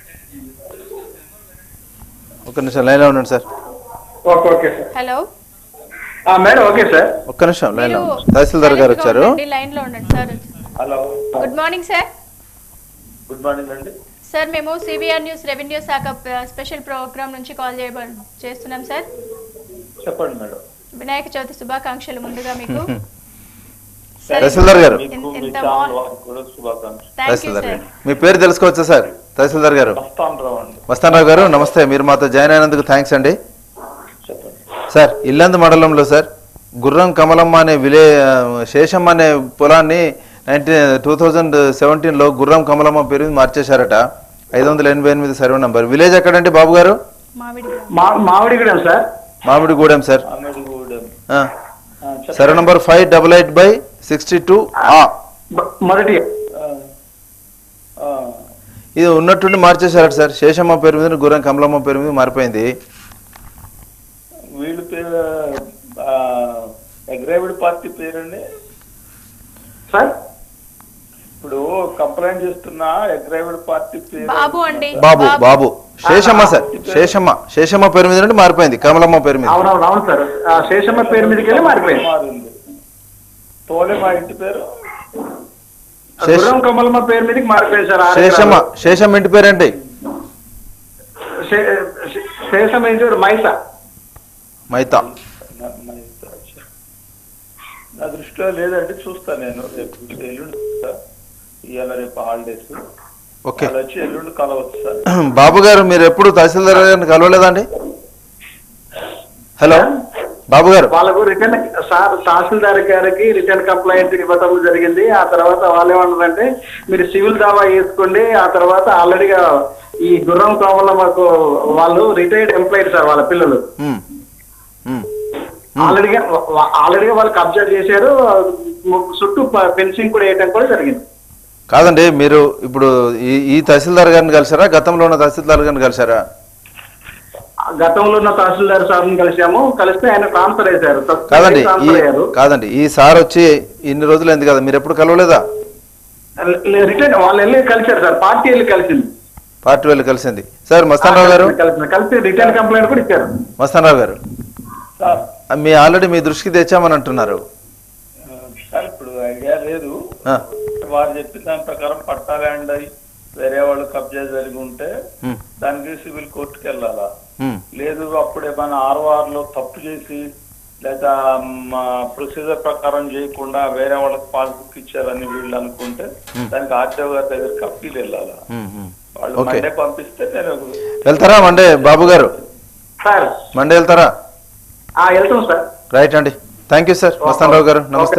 ఒక్క నిమిషం లైన్లో ఉండండి sir okay okay sir hello ఆ, మేడం ఓకే సార్ ఒక్క నిమిషం లైన్లో ఉండండి తహసీల్దార్ గారు వచ్చారు లైన్ లో ఉండండి sir hello good morning sir good morning అండి సార్ మేము సివిఆర్ న్యూస్ రెవెన్యూ శాఖ ప- స్పెషల్ ప్రోగ్రామ్ నుంచి కాల్ చేయబ చేస్తున్నాం సార్ చెప్పండి మేడం వినాయక చవితి శుభాకాంక్షలు ముందుగా మీకు తహసీల్దార్ గారు మీకు మీ ఎంత ఛానల్ బాగుంది. వారికి కూడా శుభాకాంక్షలు థ్యాంక్ యూ తహసీల్దార్ సార్ గారు మీ పేరు తెలుసుకోవచ్చా సార్ తహసీల్దార్ గారు వస్తాను అండి మస్తానరావు గారు నమస్తే మీరు మాతో జాయిన్ అయినందుకు థ్యాంక్స్ అండి చెప్పండి సార్ ఇల్లందు మండలంలో సార్ గుర్రం కమలమ్మ అనే విలే ఆ, శేషమ్మ అనే పొలాన్ని నైన్టీన్ టూ థౌజండ్ సెవెంటీన్లో గుర్రం కమలమ్మ పేరు మీద మార్చేశారట ఐదు వందల ఎనభై ఎనిమిది సర్వే నంబర్ విలేజ్ ఎక్కడండి బాబు గారు మా మామిడిగూడెం సార్ మామిడిగూడెం సార్ అమెరిగూడెం ఆ. Survey number five double eight by sixty two ఆ మొదటి ఇది ఉన్నట్టుండి మార్చేశారట సార్ శేషమ్మ పేరు మీద గుర్రం కమలమ్మ పేరు మీద మారిపోయింది వీళ్ళ పేరు అగ్రేవిడ్ పార్టీ పేరండి సార్ ఇప్పుడు కంప్లైంట్ చేస్తున్న అగ్రేవిడ్ పార్టీ పేరు బాబు అండి బాబు బాబు శేషమ్మ సార్ శేషమ్మ శేషమ్మ పేరు మీద నుండి మారిపోయింది కమలమ్మ పేరు మీద అవునవును అవును సార్ ఆ శేషమ్మ పేరు మీదకి వెళ్ళి మారిపోయింది మారింది తోలే మా ఇంటి పేరు శేష- గుర్రం కమలమ్మ పేరు మీదకి మారిపోయింది సార్ ఆరు శేషమ్మ ఎకరాలు. శేషమ్మ ఇంటి పేరేంటి శే- శే- శేషమ్మ ఏంటి చూడు మైసా మైతా నా- నా ఇంటి అచ్చా. నా దృష్టిలో లేదంటే చూస్తా నేను రేపు ఎల్లుండి చూస్తా. ఇవాళ రేపు హాలిడేస్ ఓకే వాళ్ళు వచ్చి ఎల్లుండి కలవచ్చు సార్ బాబు గారు మీరు ఎప్పుడు తహసీల్దార్ గారిని కలవలేదండి హలో బాబు గారు వాళ్ళకు రిటర్న్ సార్ తహసీల్దార్ గారికి రిటర్న్ కంప్లైంట్ ఇవ్వటం జరిగింది ఆ తర్వాత వాళ్ళు ఏమన్నారంటే మీరు సివిల్ దావా వేసుకోండి ఆ తర్వాత ఆల్రెడీగా ఈ గుర్రం కావాల మాకు వాళ్ళు రిటైర్డ్ ఎంప్లాయీ సార్ వాళ్ళ పిల్లలు ఉమ్. ఉమ్. ఆల్రెడీగా ఆల్రెడీగా వాళ్ళు కబ్జా చేశారు చుట్టూ ఫెన్సింగ్ కూడా వేయటం కూడా జరిగింది కాదండి మీరు ఇప్పుడు ఈ ఈ తహసీల్దార్ గారిని కలిసారా గతంలో ఉన్న తహసీల్దార్ గారిని కలిసారా గతంలో ఉన్న తహసీల్దార్ సార్ని కలిసాము కలిస్తే ఆయన ట్రాన్స్ఫర్ అయ్యారు కాదండి ఈ ట్రాన్స్ఫర్ అయ్యారు కాదండి ఈ సార్ వచ్చి ఇన్ని రోజులు ఎందుకు కదా మీరు ఎప్పుడు కలవలేదా రిటర్న్ వాళ్ళు వెళ్ళి కలిసారు సార్ పార్టీ వెళ్ళి కలిసింది పార్టీ వెళ్ళి కలిసింది సార్ మస్తానరావు గారు కలిసింది కలిసి రిటర్న్ కంప్లైంట్ కూడా ఇచ్చారు మస్తానరావు గారు సార్ మీ ఆల్రెడీ మీ దృష్టికి తెచ్చామని అంటున్నారు సార్ ఇప్పుడు ఐడియా లేదు ఆ, వారు చెప్పిన దాని ప్రకారం పట్టా ల్యాండ్ అయి వేరే వాళ్ళు కబ్జా జరిగి ఉంటే ఉమ్, దానికి సివిల్ కోర్టుకి వెళ్ళాలా ఉమ్, లేదు అప్పుడు ఏమైనా ఆర్ఓఆర్ లో తప్పు చేసి లేదా మా ప్రొసీజర్ ప్రకారం చేయకుండా వేరే వాళ్ళకి పాస్బుక్ ఇచ్చారని వీళ్ళు అనుకుంటే Hmm. దానికి ఆర్టీఓ గారి దగ్గరికి అప్పీల్ వెళ్ళాలా ఉమ్, ఉమ్. వాళ్ళు ఓకే మండే పంపిస్తే నేను వెళ్తారా మండే బాబు గారు సార్ మండే వెళ్తారా ఆ, వెళ్తాం సార్ రైట్ అండి థ్యాంక్ యూ సార్ మస్తానరావు గారు నమస్తే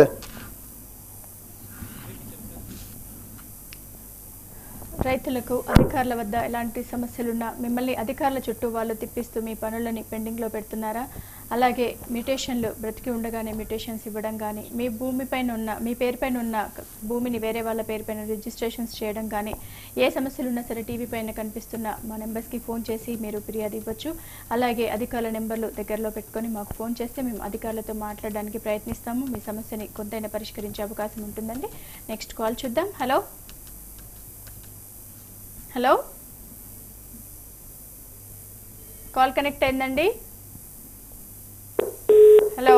రైతులకు అధికారుల వద్ద ఎలాంటి సమస్యలున్నా మిమ్మల్ని అధికారుల చుట్టూ వాళ్ళు తిప్పిస్తూ మీ పనులని పెండింగ్లో పెడుతున్నారా అలాగే మ్యూటేషన్లు బ్రతికి ఉండగానే మ్యూటేషన్స్ ఇవ్వడం కానీ మీ భూమిపైన ఉన్న మీ పేరుపైన ఉన్న భూమిని వేరే వాళ్ళ పేరుపైన రిజిస్ట్రేషన్స్ చేయడం కానీ ఏ సమస్యలు ఉన్నా సరే టీవీ పైన కనిపిస్తున్న మా నెంబర్స్కి ఫోన్ చేసి మీరు ఫిర్యాదు ఇవ్వచ్చు అలాగే అధికారుల నెంబర్లు దగ్గరలో పెట్టుకొని మాకు ఫోన్ చేస్తే మేము అధికారులతో మాట్లాడడానికి ప్రయత్నిస్తాము మీ సమస్యని కొంతైనా పరిష్కరించే అవకాశం ఉంటుందండి నెక్స్ట్ కాల్ చూద్దాం హలో హలో కాల్ కనెక్ట్ అయిందండి హలో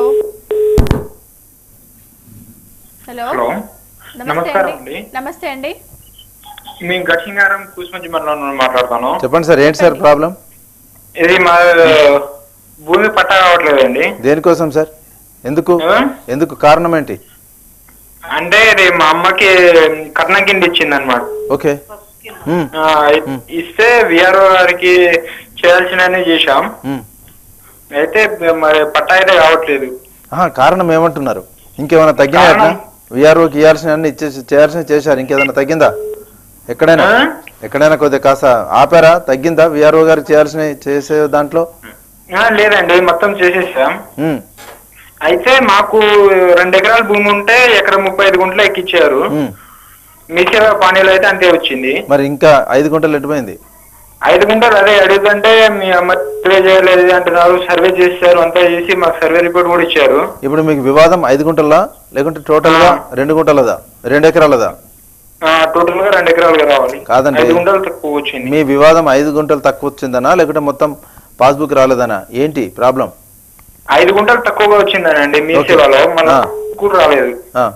హలో హలో నమస్తే నమస్కారం అండి అండి నమస్తే అండి మేము గట్టింగారం కూసుమంచి మండలం నుండి మాట్లాడతాను చెప్పండి సార్ ఏంటి సార్ ప్రాబ్లం ఇది మా భూమి పట్టా కావట్లేదండి దేనికోసం సార్ ఎందుకు ఎందుకు కారణం ఏంటి అంటే ఇది మా అమ్మకి కట్నం కింద ఇచ్చింది అనమాట ఓకే ఉమ్, ఇస్తే విఆర్ఓ గారికి చేయాల్సినవి చేశాం ఉమ్. అయితే మరి పట్టా అయితే కావట్లేదు ఆహా, కారణం ఏమంటున్నారు ఇంకేమైనా తగ్గినాయట విఆర్ఓకి ఇవ్వాల్సిన అన్ని ఇచ్చేసి చేయాల్సిన చేశారు ఇంకేదైనా తగ్గిందా ఎక్కడైనా ఎక్కడైనా కొద్దిగా కాస్త ఆపారా తగ్గిందా విఆర్ఓ గారికి చేయాల్సిన చేసే దాంట్లో ఆ, లేదండి మొత్తం చేసేసాం ఉమ్, అయితే మాకు రెండు ఎకరాల భూమి ఉంటే ఎకరం ముప్పై ఐదు గుంటలు ఎక్కిచ్చారు ఉమ్. మీసేవ పానీలు అయితే అంతే వచ్చింది మరి ఇంకా ఐదు గుంటలు ఎటుపోయింది ఐదు గుంటలు అదే అడుగుతుంటే మీ అమ్మ సర్వే చేయలేదు అంటున్నారు సర్వే చేశారు అంతా చేసి మాకు సర్వే రిపోర్ట్ కూడా ఇచ్చారు ఇప్పుడు మీకు వివాదం ఐదు గుంటలా లేకుంటే టోటల్ గా రెండు గుంటలదా రెండు ఎకరాలదా టోటల్ గా రెండు ఎకరాలుగా రావాలి కాదండి ఐదు గుంటలు తక్కువ వచ్చింది మీ వివాదం ఐదు గుంటలు తక్కువ వచ్చిందనా లేకుంటే మొత్తం పాస్బుక్ రాలేదనా ఏంటి ప్రాబ్లం ఐదు గుంటలు తక్కువగా వచ్చిందనండి మీ సేవలో మళ్ళీ ఆ. కూడా రాలేదు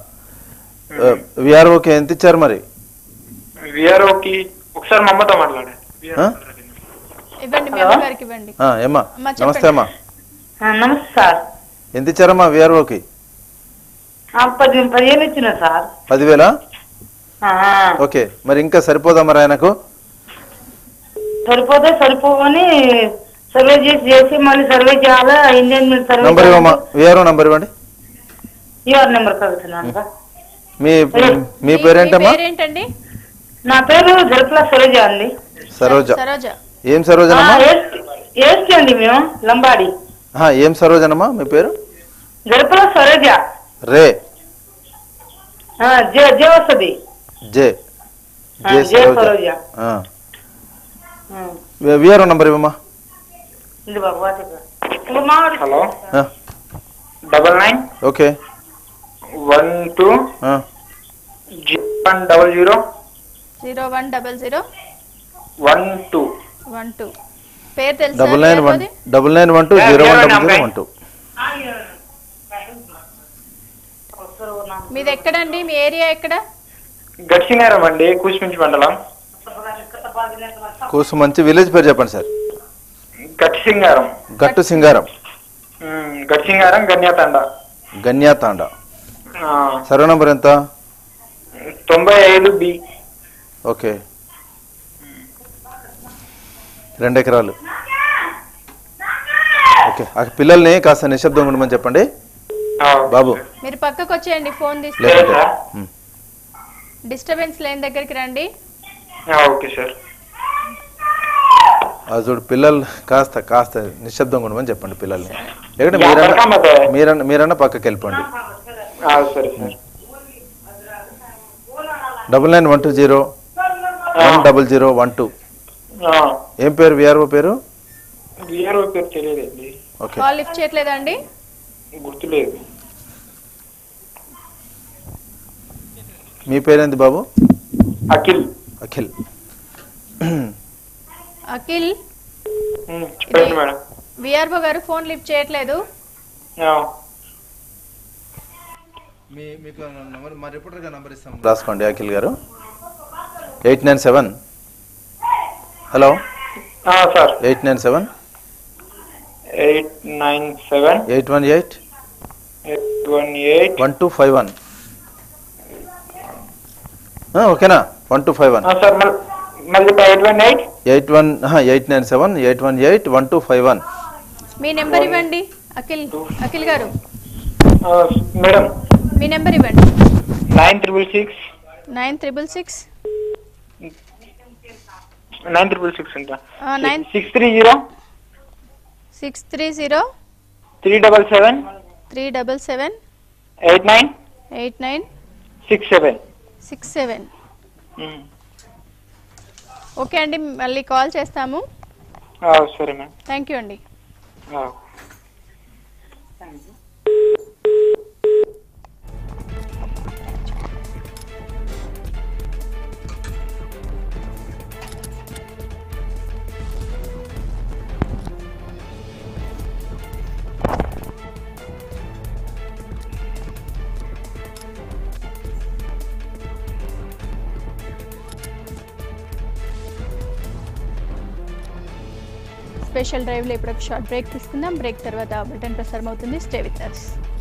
విఆర్ఓకి ఎంత ఇచ్చారు మరి విఆర్ఓకి ఒకసారి మా అమ్మతో మాట్లాడండి ఆ? ఇవ్వండి మీ అమ్మగారికి ఇవ్వండి ఆ, ఏమ్మా అమ్మా, చెప్పండి. నమస్తే అమ్మా నమస్తే సార్ ఎంత ఇచ్చారమ్మా విఆర్ఓకి ఆ, పది పదిహేను ఇచ్చిన సార్ పదివేలా ఆ, ఓకే మరి ఇంకా సరిపోదా మరి ఆయనకు సరిపోతే సరిపోవని సర్వే చేసి చేసి మళ్ళీ సర్వే చేయాలా ఇండియన్ మీద సర్వే నంబర్ ఇవ్వమ్మా విఆర్ఓ నంబర్ ఇవ్వండి యూఆర్ నెంబర్ కలుగుతున్నాను సార్ మీ మీ పేరేంటమ్మా పేరేంటండి నా పేరు జరపల సరోజ అండి సరోజ సరోజ ఏం సరోజనమ్మా ఏస్టీ అండి మేము లంబాడి ఆహా, ఏం సరోజనమ్మా మీ పేరు జరపల సరోజ రే ఆ, జే జే వస్తుంది జే ఆ, జే జే సరోజ సరోజ ఆ, విఆర్ఓ నంబర్ ఇవ్వమ్మా ఇది బాబు వాటికి. ఇంకో మామిడి హలో ఆ, double nine okay one two ఆ, zero one double zero zero one double zero one two one two పేరు తెలుసా డబుల్ నైన్ వన్ విఆర్ఓది? Double nine one two Yeah, zero one VRO double zero number. One two మీది ఎక్కడండి మీ ఏరియా ఎక్కడ గడిచినారం అండి కూచిమించి మండలం కూసు మంచి విలేజ్ పేరు చెప్పండి సార్ గట్టి సింగారం గట్టు సింగారం ఉమ్, గట్టి సింగారం గన్యాతండ గన్యాతాండ ఆ, సర్వే నంబర్ ఎంత తొంభై ఐదు బి ఓకే రెండు ఎకరాలు ఓకే ఆ పిల్లల్ని కాస్త నిశ్శబ్దంగా ఉండమని చెప్పండి బాబు మీరు పక్కకు వచ్చేయండి ఫోన్ లేకపోతే తీసుకొని ఉమ్. డిస్టర్బెన్స్ లేని దగ్గరికి రండి ఓకే సార్ ఆ చూడు పిల్లలు కాస్త కాస్త నిశ్శబ్దంగా ఉండమని చెప్పండి పిల్లల్ని ఎక్కడ యా, మీరన్నా పడకమ్మా. మీరన్నా మీరన్నా పక్కకి వెళ్ళిపోండి సరే sir double nine one two zero one double zero one two ఏం పేరు విఆర్ఓ పేరు విఆర్ఓ పేరు తెలియదండి ఓకే కాల్ లిఫ్ట్ చేయట్లేదండి గుర్తులేదు మీ పేరేంది బాబు అఖిల్ అఖిల్ అఖిల్ చెప్పండి మేడం విఆర్ఓ గారు ఫోన్ లిఫ్ట్ చేయట్లేదు మీ మీకు నంబర్ మా రిపోర్టర్గా నంబర్ ఇస్తాం రాసుకోండి అఖిల్ గారు eight nine seven hello sir eight nine seven eight nine seven eight one eight eight one eight one two five one ఓకేనా one two five one sir మళ్ళీ మళ్ళీ eight one eight eight one eight nine seven eight one eight one two five one మీ నెంబర్ ఇవ్వండి అఖిల్ అఖిల్ గారు మేడం మీ నెంబర్ ఇవ్వండి nine triple six nine triple six nine triple six అంట nine six three zero six three zero three double seven three double seven eight nine eight nine six seven six seven okay అండి మళ్ళీ కాల్ చేస్తాము సరే మ్యామ్ థ్యాంక్ యూ అండి స్పెషల్ డ్రైవ్లో ఇప్పుడు ఒక షార్ట్ బ్రేక్ తీసుకుందాం బ్రేక్ తర్వాత బులెటిన్ ప్రసారం అవుతుంది స్టే విత్ అస్